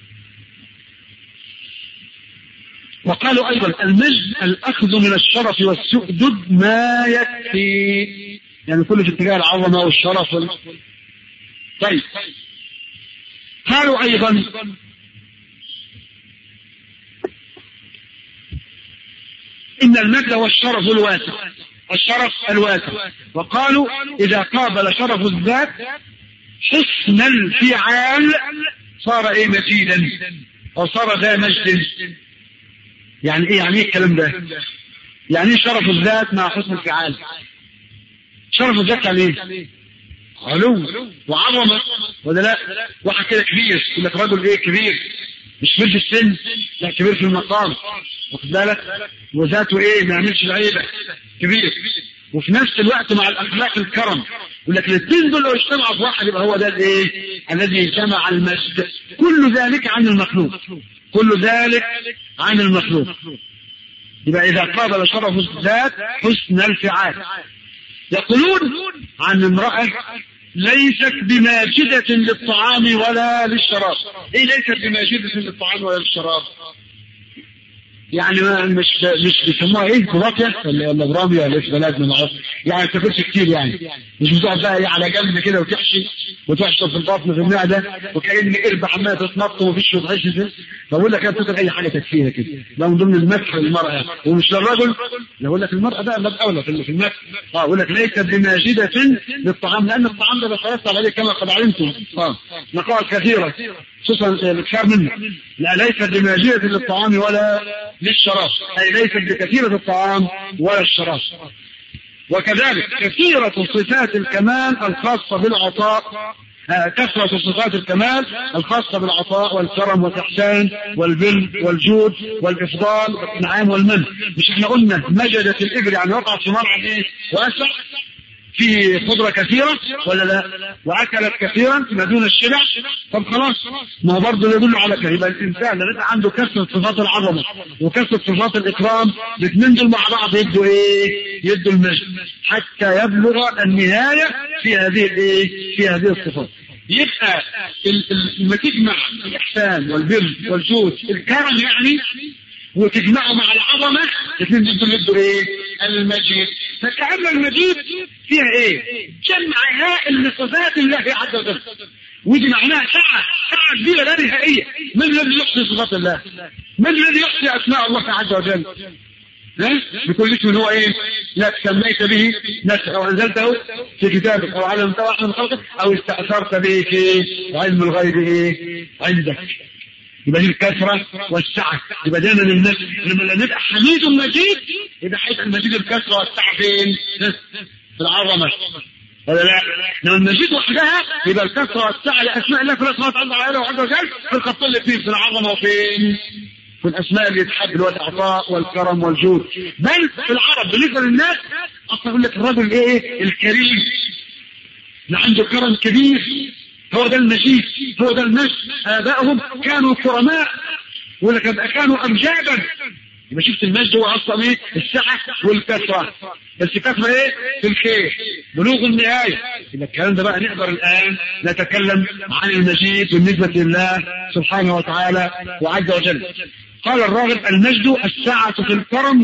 وقالوا ايضا المجد الاخذ من الشرف والسؤدد ما يكفي يعني كله في اتجاه العظمه والشرف وال... طيب قالوا ايضا إن المجد هو الشرف الواسع الشرف الواسع وقالوا إذا قابل شرف الذات حسن الفعال صار إيه مجيدا أو صار ذا مجد يعني إيه يعني إيه الكلام ده يعني إيه شرف الذات مع حسن الفعال شرف الذات يعني إيه علو وعظمة ولا لا واحد كده كبير يقول لك رجل إيه كبير مش كبير في السن لا كبير في المقام واخد بالك وذاته ايه ما يعملش العيبه كبير وفي نفس الوقت مع الاخلاق الكرم يقول لك الاثنين دول لو اجتمعوا في واحد يبقى هو ده الايه الذي جمع المجد كل ذلك عن المخلوق كل ذلك عن المخلوق يبقى اذا قابل شرف الذات حسن الفعال يقولون عن امرأة ليست بماجدة للطعام ولا للشراب ايه ليست بماجدة للطعام ولا للشراب يعني ما مش مش بيسموها ايه كوباكيا ولا ولا براميا ولا ايش بلد ما اعرفش يعني ما تاكلش كتير يعني مش بتقعد بقى ايه على جنب كده وتحشي وتحشر في البطن في المعده وكأن قربة عماله تتنط ومفيش وتعيش بقول لك بتاكل اي حاجه تكفيها كده ده من ضمن المدح للمراه ومش للرجل بقول لك المراه ده باب اولى في المدح اه بقول لك ليست بماجده للطعام لان الطعام ده بيتيسر عليه كما قد علمتم اه نقاط كثيره خصوصا الاكثار منه لا ليست بماجده للطعام ولا للشراب أي ليست بكثيرة الطعام ولا الشراب وكذلك كثيرة صفات الكمال الخاصة بالعطاء كثرة صفات الكمال الخاصة بالعطاء والكرم والإحسان والبر والجود والإفضال والإنعام والمن مش احنا قلنا مجدت الإبل يعني وقعت في مرعى ايه واسع في خضرة كثيرة ولا لا وأكلت كثيرا ما دون الشبع طب خلاص ما هو برضه يدل على كده يبقى الإنسان لما عنده كثرة صفات العظمة وكثرة صفات الإكرام الاثنين دول مع بعض يدوا إيه؟ يدوا المجد حتى يبلغ النهاية في هذه الإيه؟ في هذه الصفات يبقى لما تجمع الإحسان والبر والجود الكرم يعني وتجمعه مع العظمة الاثنين دول يدوا ايه؟ المجيد فكأن المجيد فيها ايه؟ جمع هائل لصفات الله عز وجل ودي معناها ساعة ساعة كبيرة لا نهائية من الذي يحصي صفات الله؟ من الذي يحصي أسماء الله عز وجل؟ بكل اسم هو ايه؟ لا سميت به نفسك او انزلته في كتابك او علمته احد من خلقك او استاثرت به في علم الغيب ايه؟ عندك يبقى دي الكثرة والسعة يبقى دايما الناس لما نبقى حميد مجيد يبقى حيث المجيد الكثرة والسعة فين؟ في العظمة ولا لا؟ لما المجيد وحدها يبقى الكثرة والسعة لأسماء الله كلها سبحانه وتعالى وعز وجل في الخط اللي فيه في العظمة وفين؟ في الأسماء اللي يتحب اللي هو الإعطاء والكرم والجود بل في العرب بالنسبة للناس أصلا يقول لك الرجل إيه؟ الكريم اللي عنده كرم كبير هو ده المجيد هو ده المجد آبائهم كانوا كرماء ولا كانوا أمجادا يبقى شفت المجد هو أصلا إيه السعة والكثرة بس كثرة إيه في الخير بلوغ النهاية يبقى الكلام ده بقى نقدر الآن نتكلم عن المجيد بالنسبة لله سبحانه وتعالى وعز وجل قال الراغب المجد السعة في الكرم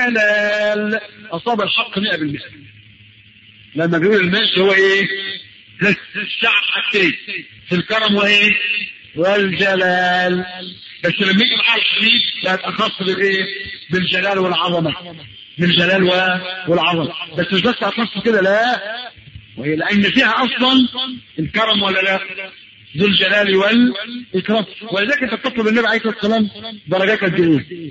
والجلال أصاب الحق 100% لما بيقول المجد هو إيه السعة حاجتين في الكرم وايه والجلال بس لما يجي معاه الحديث بقت اخص بالايه بالجلال والعظمه بالجلال والعظمه بس مش بس اخص كده لا وهي لان فيها اصلا الكرم ولا لا ذو الجلال والاكرام ولذلك انت تطلب النبي عليه الصلاه والسلام درجات قد ايه؟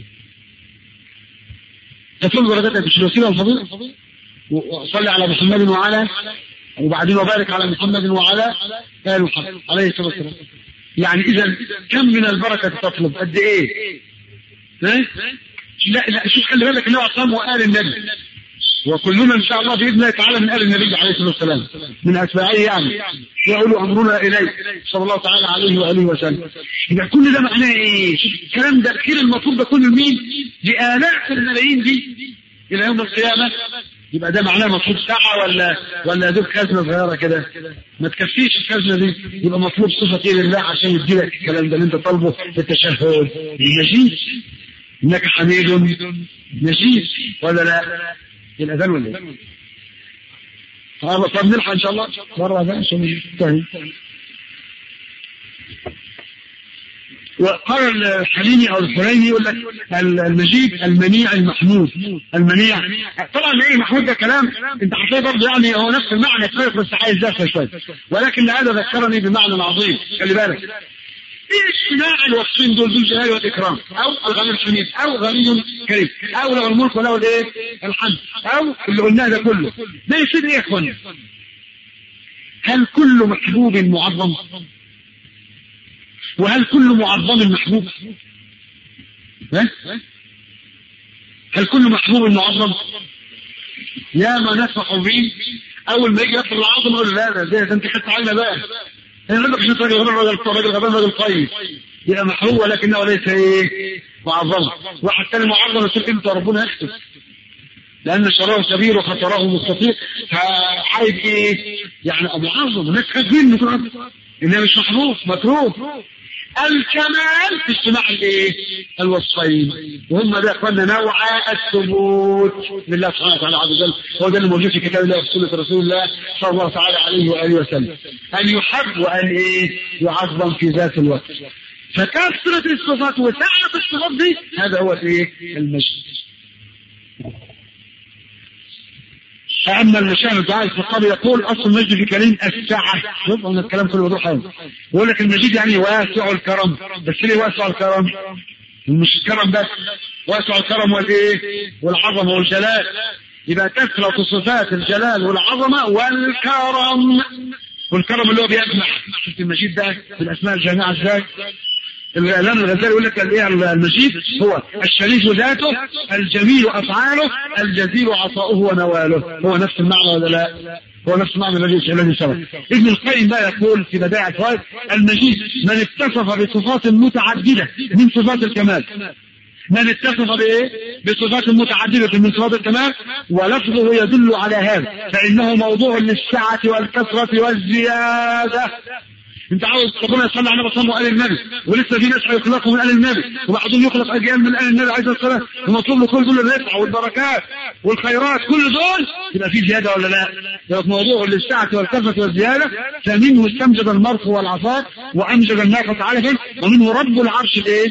تطلب درجات قد ايه؟ الوسيله والفضيله وصلي على محمد وعلى وبعدين وبارك على محمد وعلى آل محمد عليه الصلاة والسلام يعني إذا كم من البركة تطلب قد إيه؟ ها؟ لا لا شوف خلي بالك النبي عليه وآل النبي وكلنا إن شاء الله بإذن الله تعالى من آل النبي عليه الصلاة والسلام من أتباعه يعني يقول أمرنا إليه صلى الله تعالى عليه وآله وسلم يبقى كل ده معناه إيه؟ الكلام ده الخير المطلوب ده كله لمين؟ لآلاف الملايين دي إلى يوم القيامة يبقى ده معناه مطلوب ساعة ولا ولا دوب خزنة صغيرة كده ما تكفيش الخزنة دي يبقى مطلوب صفة ايه لله عشان يديلك الكلام ده اللي انت طالبه في التشهد مجيد انك حميد مجيد ولا لا الاذان ولا ايه؟ طب نلحق ان شاء الله مرة ده عشان ننتهي وقال الحليمي او الحليمي يقول لك المجيد المنيع المحمود المنيع طبعا المنيع المحمود ده كلام انت هتلاقي برضه يعني هو نفس المعنى فرق بس عايز دافع شويه ولكن هذا ذكرني بمعنى عظيم خلي بالك ايه اجتماع الوصفين دول ذو الجلال والاكرام او الغني الحميد او غني كريم او له الملك وله الايه الحمد او اللي قلناه ده كله ده يفيد ايه يا اخوان هل كل محبوب معظم وهل كل معظم محبوب ها؟ هل كل محبوب معظم يا ما ناس محبوبين اول ما يجي يدخل العظمه يقول لا لا ده انت خدت عينه بقى انا لك مش راجل غبان راجل راجل غبان راجل طيب يبقى محبوب ولكنه ليس ايه معظم واحد تاني معظم يصير انت ربنا يكتب لان شراه كبير وخطره مستطيع فعايز ايه يعني معظم الناس خايف منه انه مش محبوب متروك الكمال في اجتماع الايه الوصفين وهم ده اخوانا نوع الثبوت لله سبحانه وتعالى عز وجل هو ده اللي موجود في كتاب الله وسنه رسول الله صلى الله تعالى عليه واله وسلم ان يحب وان ايه يعظم في ذات الوقت فكثرة الصفات وسعة الصفات دي هذا هو الايه المجد فأما المشاهد الدعاء الخطابي يقول أصل المجد في كريم السعة شوف أن الكلام كله وضوح حلو يقول لك المجيد يعني واسع الكرم بس ليه واسع الكرم؟ مش الكرم بس واسع الكرم والإيه؟ والعظمة والجلال يبقى كثرة صفات الجلال والعظمة والكرم والكرم اللي هو بيجمع شفت المجيد ده بالأسماء الجامعة ازاي؟ الإعلام الغزالي يقول لك المجيد هو الشريف ذاته الجميل أفعاله الجزيل عطاؤه ونواله هو نفس المعنى ولا لا؟ هو نفس المعنى الذي الذي سبق ابن القيم بقى يقول في بدائع الفوائد المجيد من اتصف بصفات متعددة من صفات الكمال من اتصف بايه؟ بصفات متعددة من صفات الكمال ولفظه يدل على هذا فإنه موضوع للسعة والكثرة والزيادة انت عاوز ربنا يصلي على النبي صلى الله عليه النبي ولسه في ناس هيخلقوا من ال النبي وبعضهم يخلق اجيال من ال النبي عليه الصلاه والسلام ومطلوب له كل دول الرفعه والبركات والخيرات كل دول يبقى في زياده ولا لا؟ يبقى موضوع للسعه والكثره والزياده فمنه استمجد المرخ والعصا وامجد الناقه علفا ومنه رب العرش الايه؟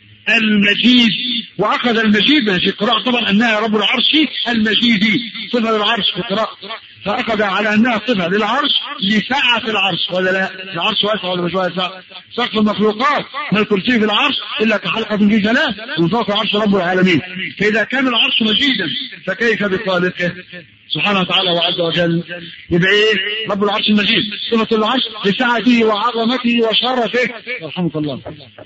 المجيد واخذ المجيد في القراءه طبعا انها رب العرش المجيد صفه للعرش في القراءه فأخذ على أنها صفة للعرش لسعة العرش ولا لا العرش واسع ولا مش واسع سقف المخلوقات ما الكرسي في العرش إلا كحلقة في جلال من فوق عرش رب العالمين فإذا كان العرش مجيدا فكيف بخالقه سبحانه وتعالى وعز وجل يبقى ايه رب العرش المجيد صفة العرش لسعته وعظمته وشرفه رحمة الله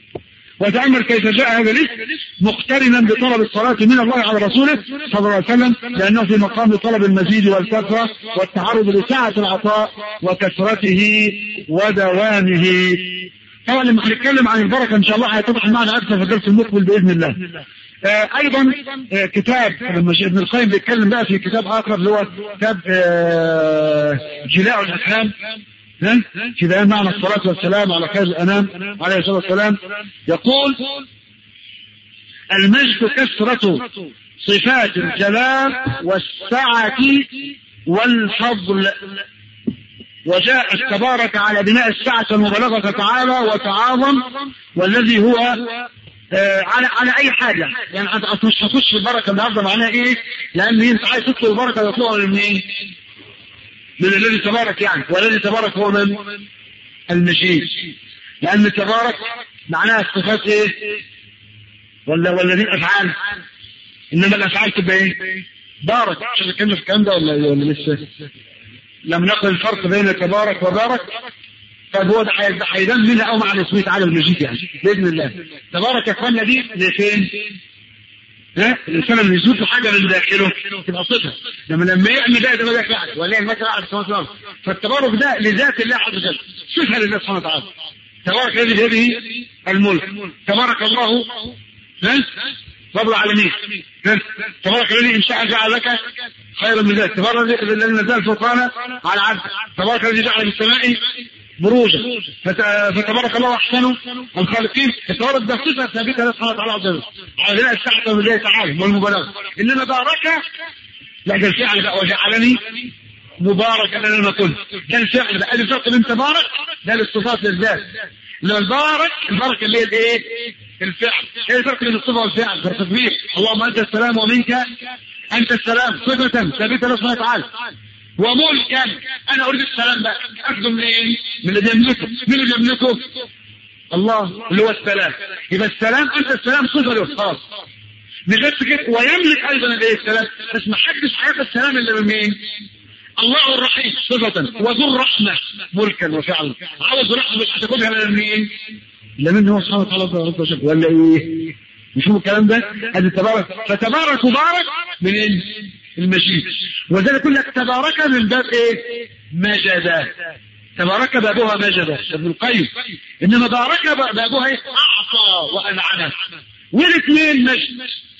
وتأمل كيف جاء هذا الاسم مقترنا بطلب الصلاة من الله على رسوله صلى الله عليه وسلم لأنه في مقام طلب المزيد والكثرة والتعرض لسعة العطاء وكثرته ودوامه طبعا لما هنتكلم عن البركة إن شاء الله هيتضح معنا أكثر في الدرس المقبل بإذن الله آه ايضا آه كتاب لما ابن القيم بيتكلم بقى في كتاب اخر اللي هو كتاب آه جلاء الاحلام في بيان معنى الصلاة والسلام على خير الأنام عليه الصلاة والسلام يقول المجد كثرة صفات الجلال والسعة والفضل وجاء تبارك على بناء الساعة المبالغة تعالى وتعاظم والذي هو آه على على اي حاجه يعني مش هخش في البركه النهارده معناها ايه؟ لان انت عايز تطلب البركه تطلبها من مين؟ من الذي تبارك يعني والذي تبارك هو من؟ المجيد لان تبارك معناها الصفات ايه؟ ولا ولا دي الافعال؟ انما الافعال تبقى ايه؟ بارك مش هنتكلم في الكلام ده ولا ولا لسه؟ لم نقل الفرق بين تبارك وبارك طب هو ده هيبان منها او مع اسمه تعالى المجيد يعني باذن الله تبارك يا اخوانا دي لفين؟ ها الانسان لما يزول في حاجه من داخله تبقى صفه لما لما يعمل ده يبقى ده فعل ولا المثل على السماوات والارض فالتبارك ده لذات الله عز وجل صفه لله سبحانه وتعالى تبارك الذي بيده الملك تبارك الله ها رب العالمين تبارك الذي ان شاء جعل لك خيرا من ذلك تبارك الذي نزل فرقانا على عبد تبارك الذي جعل في السماء بروجا فتبارك الله احسن الخالقين التبارك ده صفه ثابته لله سبحانه وتعالى عز وجل على بناء الساعه بالله تعالى والمبالغه انما بارك لا ده الفعل بقى وجعلني مباركا انا كنت ده الفعل بقى الفرق بين تبارك ده للصفات للذات لما البارك البركه اللي هي الايه؟ الفعل ايه الفرق بين الصفه والفعل؟ فرق كبير اللهم انت السلام ومنك انت السلام صفه ثابته لله سبحانه وتعالى وملكا انا اريد السلام بقى اخذه منين؟ من اللي يملكه مين اللي يملكه؟ الله اللي هو السلام يبقى السلام انت السلام صفه له خلاص مش بس كده ويملك ايضا الايه السلام بس ما حدش هياخد السلام الا من مين؟ الله الرحيم صفة وذو الرحمة ملكا وفعلا عاوز رحمة مش هتاخدها من مين؟ لا من هو سبحانه وتعالى عز وجل ولا ايه؟ مش هو الكلام ده؟ ادي تبارك فتبارك وبارك من المجيد وذلك يقول لك تبارك من باب ايه؟ مجد تبارك بابها مجد ابن القيم انما بارك بابها ايه؟ اعطى وانعم والاثنين مجد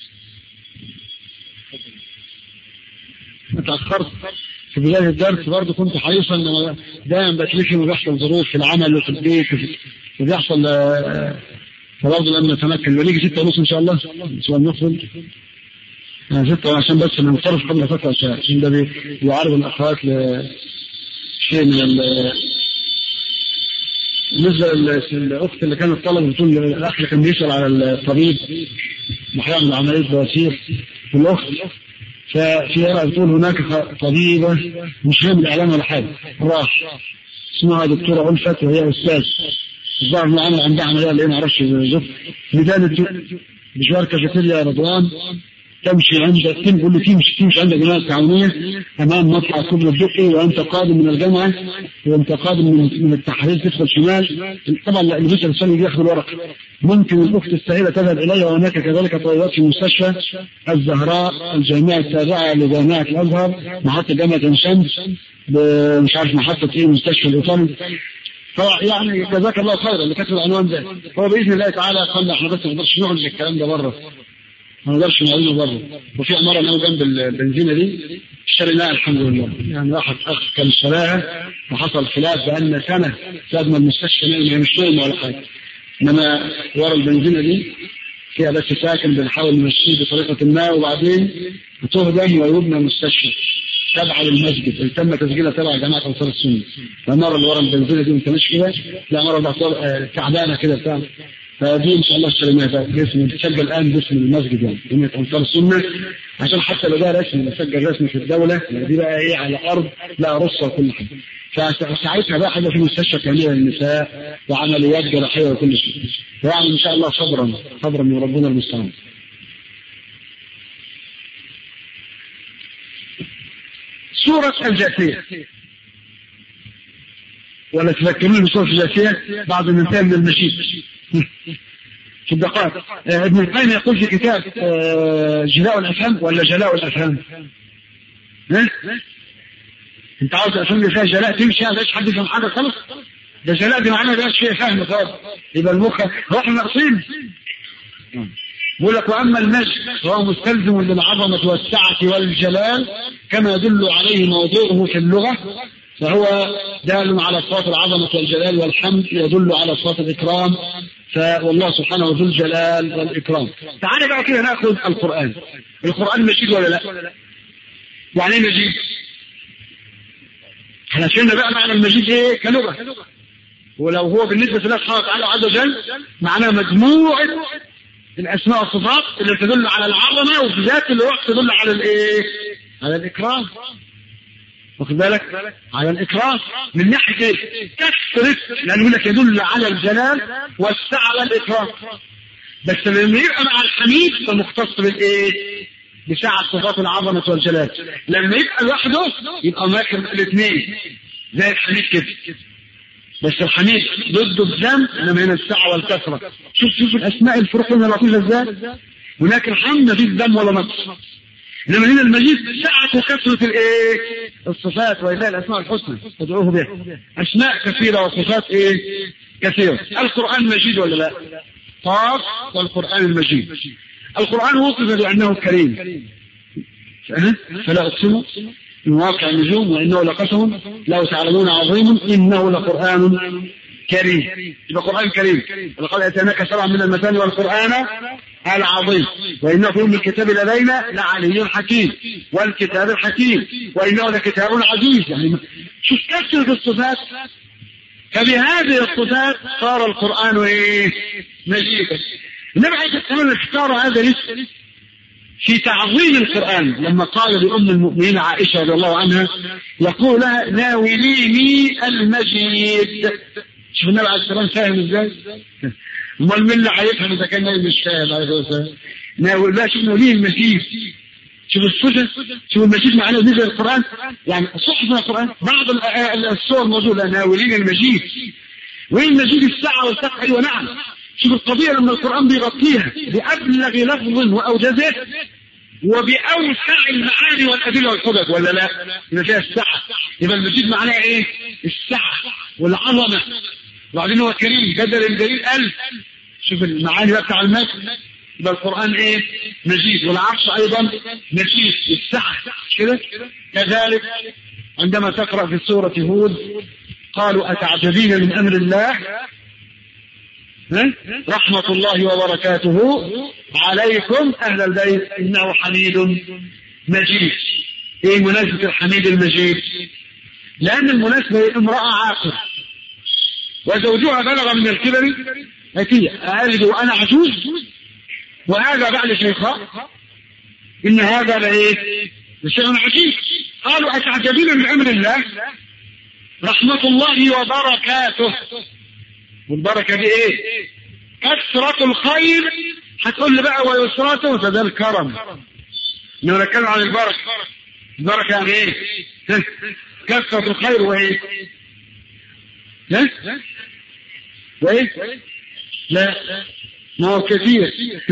تأخرت في بداية الدرس برضه كنت حريصا ان دايما بتلفي انه بيحصل ظروف في العمل وفي البيت وبيحصل فبرضه لما نتمكن ونيجي ستة ونص ان شاء الله سؤال نخرج ستة عشان بس ننصرف قبل فترة عشان ده بيعرض الاخوات لشيء من ال بالنسبة للأخت اللي كانت طلبت بتقول الأخ اللي كان بيسأل على الطبيب محيان عملية بواسير والأخت ففي رأي بتقول هناك طبيبة مش فاهم الإعلام ولا حاجة راح اسمها دكتورة ألفت وهي أستاذ الظاهر إنه عمل عندها عملية اللي ما أعرفش بالظبط بداية بشوار كافيتيريا رضوان تمشي عندك تقول له تمشي تمشي عندك جماعة التعاونية أمام مطلع كبر الدقي وأنت قادم من الجامعة وأنت قادم من من التحرير تدخل شمال طبعا اللي بيسأل السنة يجي ياخذ الورق ممكن الأخت السهيلة تذهب إلي وهناك كذلك طبيبات في مستشفى الزهراء الجامعة التابعة لجامعة الأزهر محطة جامعة عين شمس مش عارف محطة إيه مستشفى الإيطالي فيعني جزاك الله خيرا اللي كتب العنوان ده هو باذن الله تعالى قال احنا بس ما نقدرش نخرج الكلام ده بره ما نقدرش نعمله بره وفي عماره هنا جنب البنزينه دي اشتريناها الحمد لله يعني واحد اخ كان اشتراها وحصل خلاف بقالنا سنه ساب ما المستشفى هي مش نوم ولا حاجه انما ورا البنزينه دي فيها بس ساكن بنحاول نمشيه بطريقه ما وبعدين تهدم ويبنى مستشفى تابعه للمسجد تم تسجيلها تبع جماعه انصار السنه فالمره اللي ورا البنزينه دي وانت ماشي كده لا مره تعبانه كده بتاع فدي ان شاء الله اشتريناها بقى باسم تسجل الان باسم المسجد يعني جمعيه انصار السنه عشان حتى لو ده رسمي مسجل رسمي في الدوله دي بقى ايه على ارض لا رصه وكل حاجه فساعتها بقى حاجه في مستشفى كامله للنساء وعمليات جراحيه وكل شيء يعني ان شاء الله صبرا صبرا من ربنا المستعان سورة الجاثية ولا تذكروني بسورة الجاثية بعد ما انتهى من المشيد في الدقائق ابن القيم يقول في كتاب جلاء الافهام ولا جلاء الافهام ها انت عاوز الافهام اللي فيها جلاء تمشي ما حد يفهم حاجه خالص ده جلاء دي معناها ما فيها فهم خالص يبقى المخ هو احنا ناقصين بيقول لك واما المجد فهو مستلزم للعظمه والسعه والجلال كما يدل عليه موضوعه في اللغه فهو دال على صفات العظمه والجلال والحمد يدل على صفات الاكرام فوالله سبحانه ذو الجلال والاكرام. تعالى بقى كده ناخذ القران. القران مجيد ولا لا؟ يعني ايه مجيد؟ احنا فهمنا بقى معنى المجيد ايه كلغه ولو هو بالنسبه لله سبحانه وتعالى عز وجل معناه مجموعه الاسماء والصفات اللي تدل على العظمه وفي ذات الوقت تدل على الايه؟ على الاكرام واخد بالك؟ على الاكرام من ناحيه ايه؟ كثرة لانه يقول لك يدل على الجلال والسعه والاكرام بس لما يبقى مع الحميد فمختص بالايه؟ بسعة صفات العظمة والجلال لما يبقى لوحده يبقى ماكر الاثنين زي الحميد كده بس الحميد ضده الذم انما هنا السعة والكثرة شوف شوف الاسماء الفروق هنا لطيفة ازاي هناك الحمد مفيش ذم ولا نقص انما هنا المجيد سعة وكثرة الايه الصفات ولله الاسماء الحسنى تدعوه بها اسماء كثيرة وصفات ايه كثيرة القرآن مجيد ولا لا طاف والقرآن المجيد القرآن وصف بأنه كريم فلا أقسم من واقع النجوم وإنه لقسم لو تعلمون عظيم إنه لقرآن كريم يبقى قرآن كريم ولقد أتيناك سبعا من المثاني والقرآن العظيم وإنه في أم الكتاب لدينا لعلي حكيم والكتاب الحكيم وإنه لكتاب عزيز يعني شوف كثرة الصفات فبهذه الصفات صار القرآن إيه مجيدا النبي عليه الصلاة والسلام اختار هذا الاسم في تعظيم القرآن لما قال لأم المؤمنين عائشة رضي الله عنها يقول لها ناوليني المجيد شوف النبي عليه الصلاة والسلام فاهم ازاي؟ امال مين اللي هيفهم اذا كان النبي مش فاهم عليه الصلاة والسلام؟ ناول لا شوف ناوليه المجيد شوف الصفة شوف المجيد معناه نزل القرآن يعني صحف من القرآن بعض الصور موجودة ناولين المجيد وين المجيد الساعة والساعة ايوه نعم شوف القضية لما القرآن بيغطيها بأبلغ لفظ وأوجزه وبأوسع المعاني والأدلة والحجج ولا لا؟ يبقى فيها السعة يبقى المجيد معناه إيه؟ السعة والعظمة وبعدين هو كريم بدل الجليل ألف شوف المعاني بقى بتاع المتن يبقى القرآن إيه؟ مجيد والعرش أيضا مجيد السعة كده كذلك عندما تقرأ في سورة هود قالوا أتعجبين من أمر الله رحمة الله وبركاته عليكم أهل البيت إنه حميد مجيد إيه مناسبة الحميد المجيد لأن المناسبة امرأة عاقل وزوجها بلغ من الكبر أتي ألد وأنا عجوز وهذا بعد شيخاء إن هذا لإيه لشيء عجيب قالوا أتعجبين من أمر الله رحمة الله وبركاته والبركة دي ايه كثرة الخير هتقول لي بقى ويسرته فده الكرم انه نتكلم عن البركة البركة يعني ايه كثرة الخير وايه ها وايه لا ما هو كثير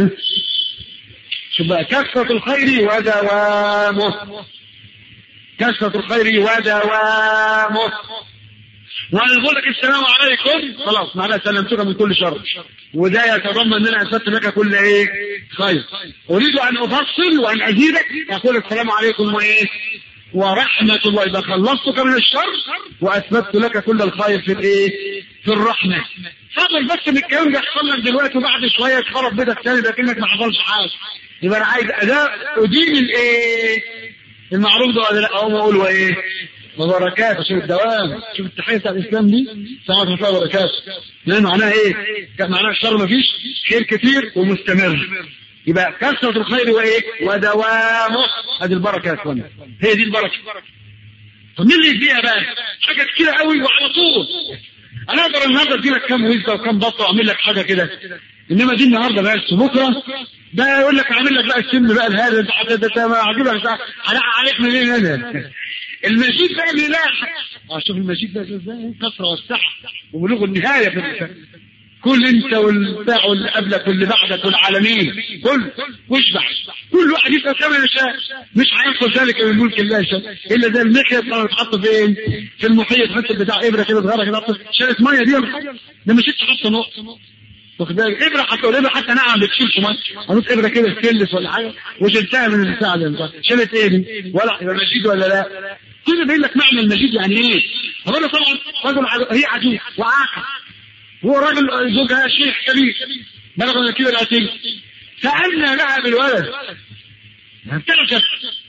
شوف بقى كثرة الخير ودوامه كثرة الخير ودوامه وانا بقول لك السلام عليكم خلاص معناها سلمتك من كل شر وده يتضمن ان انا اسدت لك كل ايه خير اريد ان افصل وان ازيدك اقول السلام عليكم وايه ورحمة الله إذا خلصتك من الشر وأثبتت لك كل الخير في الإيه؟ في الرحمة. فاضل بس إن الكلام ده يحصل لك دلوقتي وبعد شوية تخرب بيتك تاني لكنك ما حصلش حاجة. يبقى أنا عايز أداء أدين الإيه؟ المعروف ده ولا لا؟ أقوم أقول وإيه؟ وبركاته شوف الدوام شوف التحية بتاع الإسلام دي ساعة الله وبركاته لأن معناها إيه؟ معناها الشر مفيش خير كتير ومستمر يبقى كثرة الخير وإيه؟ ودوامه هذه البركة يا إخوانا هي دي البركة طب مين اللي يديها بقى؟ حاجة كتيرة قوي وعلى طول أنا أقدر النهاردة أدي لك كام وزة وكام بطة وأعمل لك حاجة كده إنما دي النهاردة بس بكرة ده يقول لك أعمل لك بقى السن بقى هذا ده ده ده عجيب عليك منين أنا المجيد بقى اللي لا اه شوف المجيد ده ازاي كثرة والسعة وبلوغ النهاية في الإنسان كل انت والبتاع واللي قبلك واللي بعدك والعالمين كل واشبع كل واحد يسأل كما يشاء مش هيحصل ذلك من ملك الله شيء الا ده المخيط لما تحط فين في المحيط حتى بتاع ابره كده صغيره كده شالت ميه دي ده مش تحط نقطه واخد بالك ابره حتى ابره حتى نعم بتشيل ميه هنص ابره كده ستيلس ولا حاجه وشلتها من البتاع ده شالت ايه دي ولا يبقى مجيد ولا لا كل بيقول لك معنى المجيد يعني ايه هو انا طبعا رجل عجو... هي عجوز وعاقل هو راجل زوجها شيخ كبير بلغ من الكبر العتيق فأنا لها بالولد ابتعشت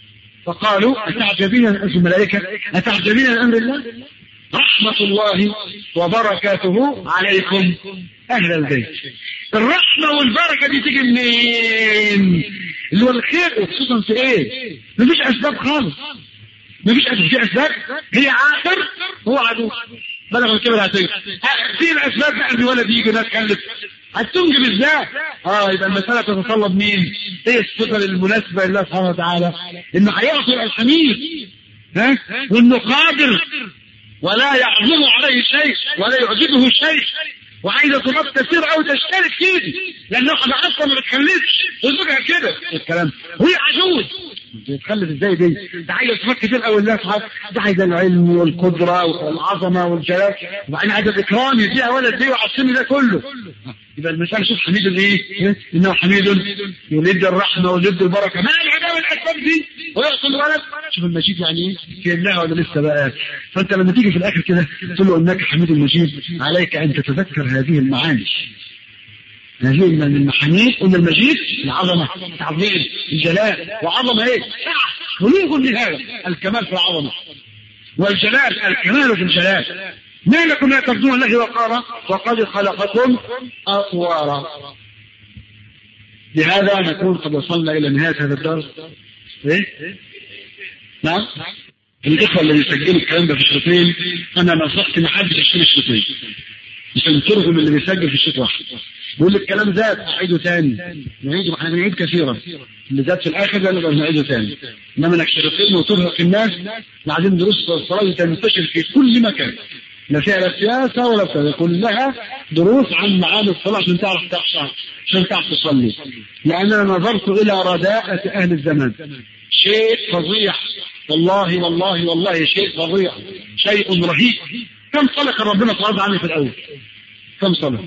فقالوا أتعجبين من الملائكة أتعجبين من أمر الله رحمة الله وبركاته عليكم أهل البيت الرحمة والبركة دي تيجي منين؟ اللي هو الخير وخصوصا في ايه؟ مفيش أسباب خالص مفيش أسباب في أسباب هي عاقر هو عدو بلغ الكبر هتيجي في الأسباب بقى ان ولد يجي ناس كلف هتنجب ازاي؟ اه يبقى المسألة تتطلب مين؟ ايه الصفة المناسبة لله سبحانه وتعالى؟ انه هيعطي الحميد ها؟ وانه قادر ولا يعظم عليه شيء ولا يعجبه شيء وعايزه تراب كثير قوي تشترك فيه لان واحده اصلا ما بتخلفش وزوجها كده الكلام وهي عجوز بتخلف ازاي دي؟ ده عايزه صفات كتير قوي الله سبحانه ده عايزه العلم والقدره والعظمه والجلال وبعدين عايزه الاكرام يديها ولد دي وعلى ده كله يبقى المثال شوف حميد ايه؟ انه حميد يلد الرحمه ويلد البركه ما العداوه الاسباب دي ويعطي الولد شوف المجيد يعني ايه؟ في الله ولا لسه بقى فانت لما تيجي في الاخر كده تقول له انك حميد المجيد عليك ان تتذكر هذه المعاني هذه من المحاميد قلنا المجيد العظمه التعظيم الجلال وعظمه ايه؟ بلوغ لهذا الكمال في العظمه والجلال الكمال في الجلال ما لكم لا ترجون الله وقارا وقد خلقكم أطوارا بهذا نكون قد وصلنا إلى نهاية هذا الدرس إيه؟ نعم الإخوة اللي بيسجلوا الكلام ده في الشريطين أنا نصحت ما حدش يشتري الشريطين عشان ترغم اللي بيسجل في الشريط واحد بيقول لك الكلام زاد أعيده تاني نعيده احنا بنعيد كثيرا اللي زاد في الآخر ده نقدر نعيده تاني إنما إنك شريطين وترهق الناس بعدين دروس الصلاة تنتشر في كل مكان لا فيها لا سياسة ولا فيها كلها دروس عن معاني الصلاة عشان تعرف تخشع عشان تعرف تصلي لأننا نظرت إلى رداءة أهل الزمان شيء فظيع والله والله والله شيء فظيع شيء رهيب كم صلاة كان ربنا فرض عني في الأول كم صلاة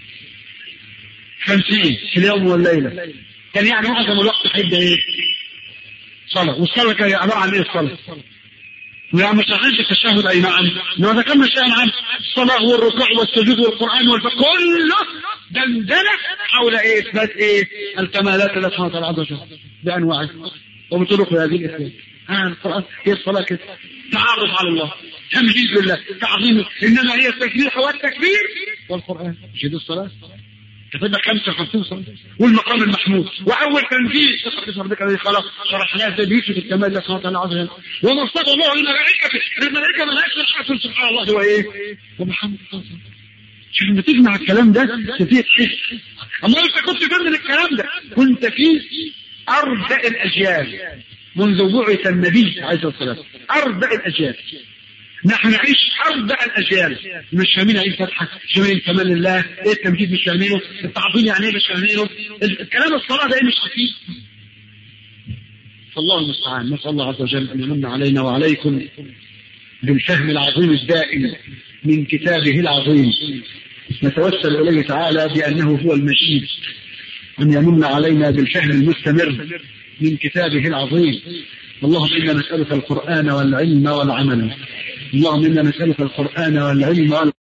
خمسين في اليوم والليلة كان يعني معظم الوقت هيبدا ايه صلاة والصلاة كان عبارة عن ايه الصلاة لا ما شرحناش التشهد اي نعم لو ذكرنا شيئا عن الصلاه والركوع والسجود والقران والفقه كله دندنه حول ايه اثبات ايه الكمالات التي سبحانه وتعالى عز وجل بانواعها وبطرق هذه الاثبات ها القران هي الصلاه كده تعرف على الله تمجيد لله تعظيم انما هي التسبيح والتكبير والقران مش دي الصلاه كتبنا 55 صلاة والمقام المحمود واول تنزيل قصه قصه ربك الذي خلق شرحناها ازاي بيثبت الكمال لله سبحانه وتعالى عز وجل وما اصطفى الله الملائكه الملائكه ملائكه الحسن سبحان الله هو ايه؟ ومحمد صلى الله عليه وسلم شوف لما تجمع الكلام ده تبتدي تحس اما انت كنت ضمن الكلام ده كنت في اربع الاجيال منذ بعث النبي عليه الصلاه والسلام اربع الاجيال نحن نعيش أربع الأجيال مش فاهمين ايه الفتحة مش فاهمين كمال لله ايه التمجيد مش فاهمينه التعظيم يعني ايه مش فاهمينه الكلام الصلاة ده ايه مش حقيقي فالله المستعان نسأل الله عز وجل أن يمن علينا وعليكم بالفهم العظيم الدائم من كتابه العظيم نتوسل إليه تعالى بأنه هو المجيد أن يمن علينا بالفهم المستمر من كتابه العظيم اللهم إنا نسألك القرآن والعلم والعمل اللهم إنا نسألك القرآن والعلم والعمل